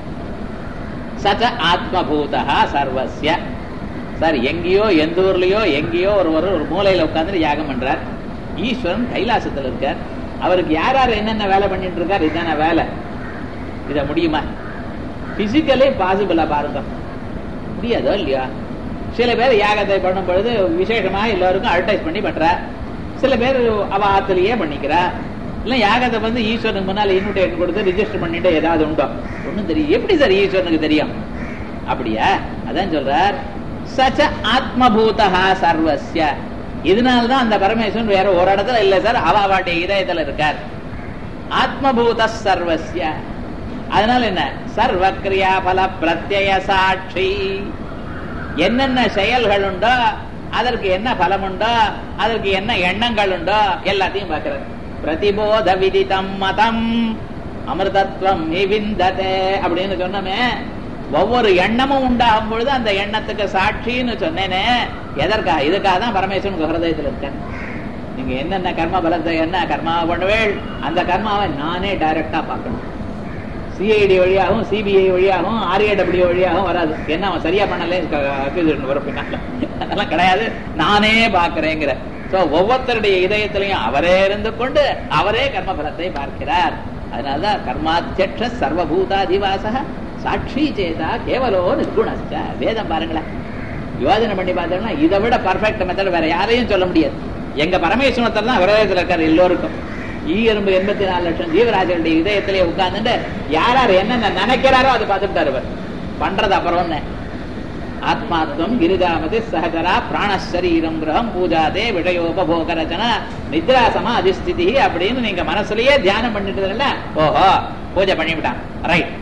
சச்ச ஆத்மபூதா சர்வசிய சார் எங்கேயோ எந்த ஊர்லயோ எங்கேயோ ஒருவர் ஒரு மூலையில உட்கார்ந்து யாகம் பண்றார் ஈஸ்வரன் கைலாசத்துல இருக்கார் அவருக்கு யார் யார் என்னென்ன வேலை பண்ணிட்டு இருக்கார் இதான வேலை இத முடியுமா பிசிக்கலி பாசிபிளா பாருங்க முடியாதோ இல்லையா சில பேர் யாகத்தை பண்ணும் பொழுது விசேஷமா எல்லாருக்கும் அட்வர்டைஸ் பண்ணி பண்ற சில பேர் அவ ஆத்திலேயே பண்ணிக்கிறா இல்ல யாகத்தை வந்து ஈஸ்வரனுக்கு முன்னால இன்விடேஷன் கொடுத்து ரிஜிஸ்டர் பண்ணிட்டு ஏதாவது உண்டோ ஒண்ணும் தெரியும் எப்படி சார் ஈஸ்வரனுக்கு தெரியும் அப்படியா அதான் சொல்றார் சச்ச ஆத்மபூதா சர்வசிய இதனால்தான் அந்த பரமேஸ்வரன் வேற ஒரு இடத்துல இல்ல சார் அவ அவருடைய இதயத்துல இருக்கார் ஆத்மபூத சர்வஸ்ய அதனால என்ன சர்வ கிரியா பல பிரத்யய சாட்சி என்னென்ன செயல்கள் உண்டோ அதற்கு என்ன பலம் உண்டோ அதற்கு என்ன எண்ணங்கள் உண்டோ எல்லாத்தையும் பார்க்கிறது பிரதிபோத விதிதம் மதம் அமிர்தத்வம் விந்ததே அப்படின்னு சொன்னமே ஒவ்வொரு எண்ணமும் உண்டாகும் பொழுது அந்த எண்ணத்துக்கு சாட்சின்னு சொன்னேனே எதற்கா இதுக்காக தான் பரமேஸ்வரன் ஹிருதயத்தில் இருக்கேன் நீங்க என்னென்ன கர்ம பலத்தை என்ன கர்மாவை பண்ணுவேள் அந்த கர்மாவை நானே டைரக்டா பார்க்கணும் சிஐடி வழியாகவும் சிபிஐ வழியாகவும் ஆர்ஏடபிள்யூ வழியாகவும் வராது என்ன அவன் சரியா பண்ணல வரும் பின்னால அதெல்லாம் கிடையாது நானே பாக்குறேங்கிற சோ ஒவ்வொருத்தருடைய இதயத்திலையும் அவரே இருந்து கொண்டு அவரே கர்ம பலத்தை பார்க்கிறார் அதனாலதான் கர்மாத்தியட்ச சர்வபூதாதிவாச சாட்சி சேதா கேவலோ நிர்குணஸ்ட வேதம் பாருங்களேன் யோஜனை பண்ணி பார்த்தோம்னா இதை விட பர்ஃபெக்ட் மெத்தட் வேற யாரையும் சொல்ல முடியாது எங்க பரமேஸ்வரத்தில் தான் விரதத்தில் இருக்காரு எல்லோருக்கும் ஈ எறும்பு எண்பத்தி நாலு லட்சம் ஜீவராஜனுடைய இதயத்திலே உட்கார்ந்துட்டு யார் யார் என்னென்ன நினைக்கிறாரோ அதை பார்த்துட்டாரு இவர் பண்றது அப்புறம் ஆத்மாத்வம் கிரிதாமதி சகஜரா பிராணசரீரம் கிரகம் பூஜாதே விஷயோபோக ரச்சனா நித்ராசமா அதிஸ்திதி அப்படின்னு நீங்க மனசுலயே தியானம் பண்ணிட்டு ஓஹோ பூஜை பண்ணிவிட்டான் ரைட்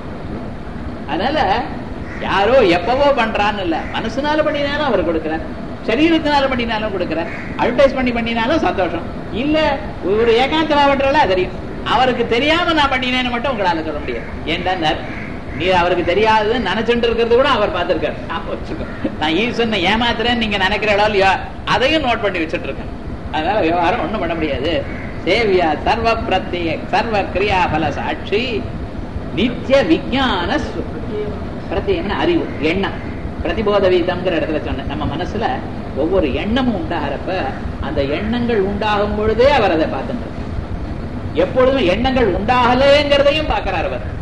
அதனால யாரோ எப்பவோ பண்றான்னு இல்ல மனசுனால பண்ணினாலும் அவர் கொடுக்கிறார் சரீரத்தினால பண்ணினாலும் கொடுக்கிறார் அட்வர்டைஸ் பண்ணி பண்ணினாலும் சந்தோஷம் இல்ல ஒரு ஏகாந்தமா பண்றல தெரியும் அவருக்கு தெரியாம நான் பண்ணினேன்னு மட்டும் உங்களால சொல்ல முடியாது ஏன்டா நீ அவருக்கு தெரியாதுன்னு நினைச்சுட்டு இருக்கிறது கூட அவர் பார்த்திருக்காரு நான் ஈஸ்வரனை ஏமாத்துறேன்னு நீங்க நினைக்கிறீங்களோ இல்லையா அதையும் நோட் பண்ணி வச்சுட்டு இருக்கேன் அதனால விவகாரம் ஒண்ணும் பண்ண முடியாது சேவியா சர்வ பிரத்ய சர்வ கிரியா பல சாட்சி நித்திய விஜான பிரத்யம்னா அறிவு எண்ணம் பிரதிபோத வீதம்ங்கிற இடத்துல சொன்ன நம்ம மனசுல ஒவ்வொரு எண்ணமும் உண்டாகிறப்ப அந்த எண்ணங்கள் உண்டாகும் பொழுதே அவர் அதை பார்த்துட்டு எப்பொழுதும் எண்ணங்கள் உண்டாகலேங்கிறதையும் பார்க்கிறார் அவர்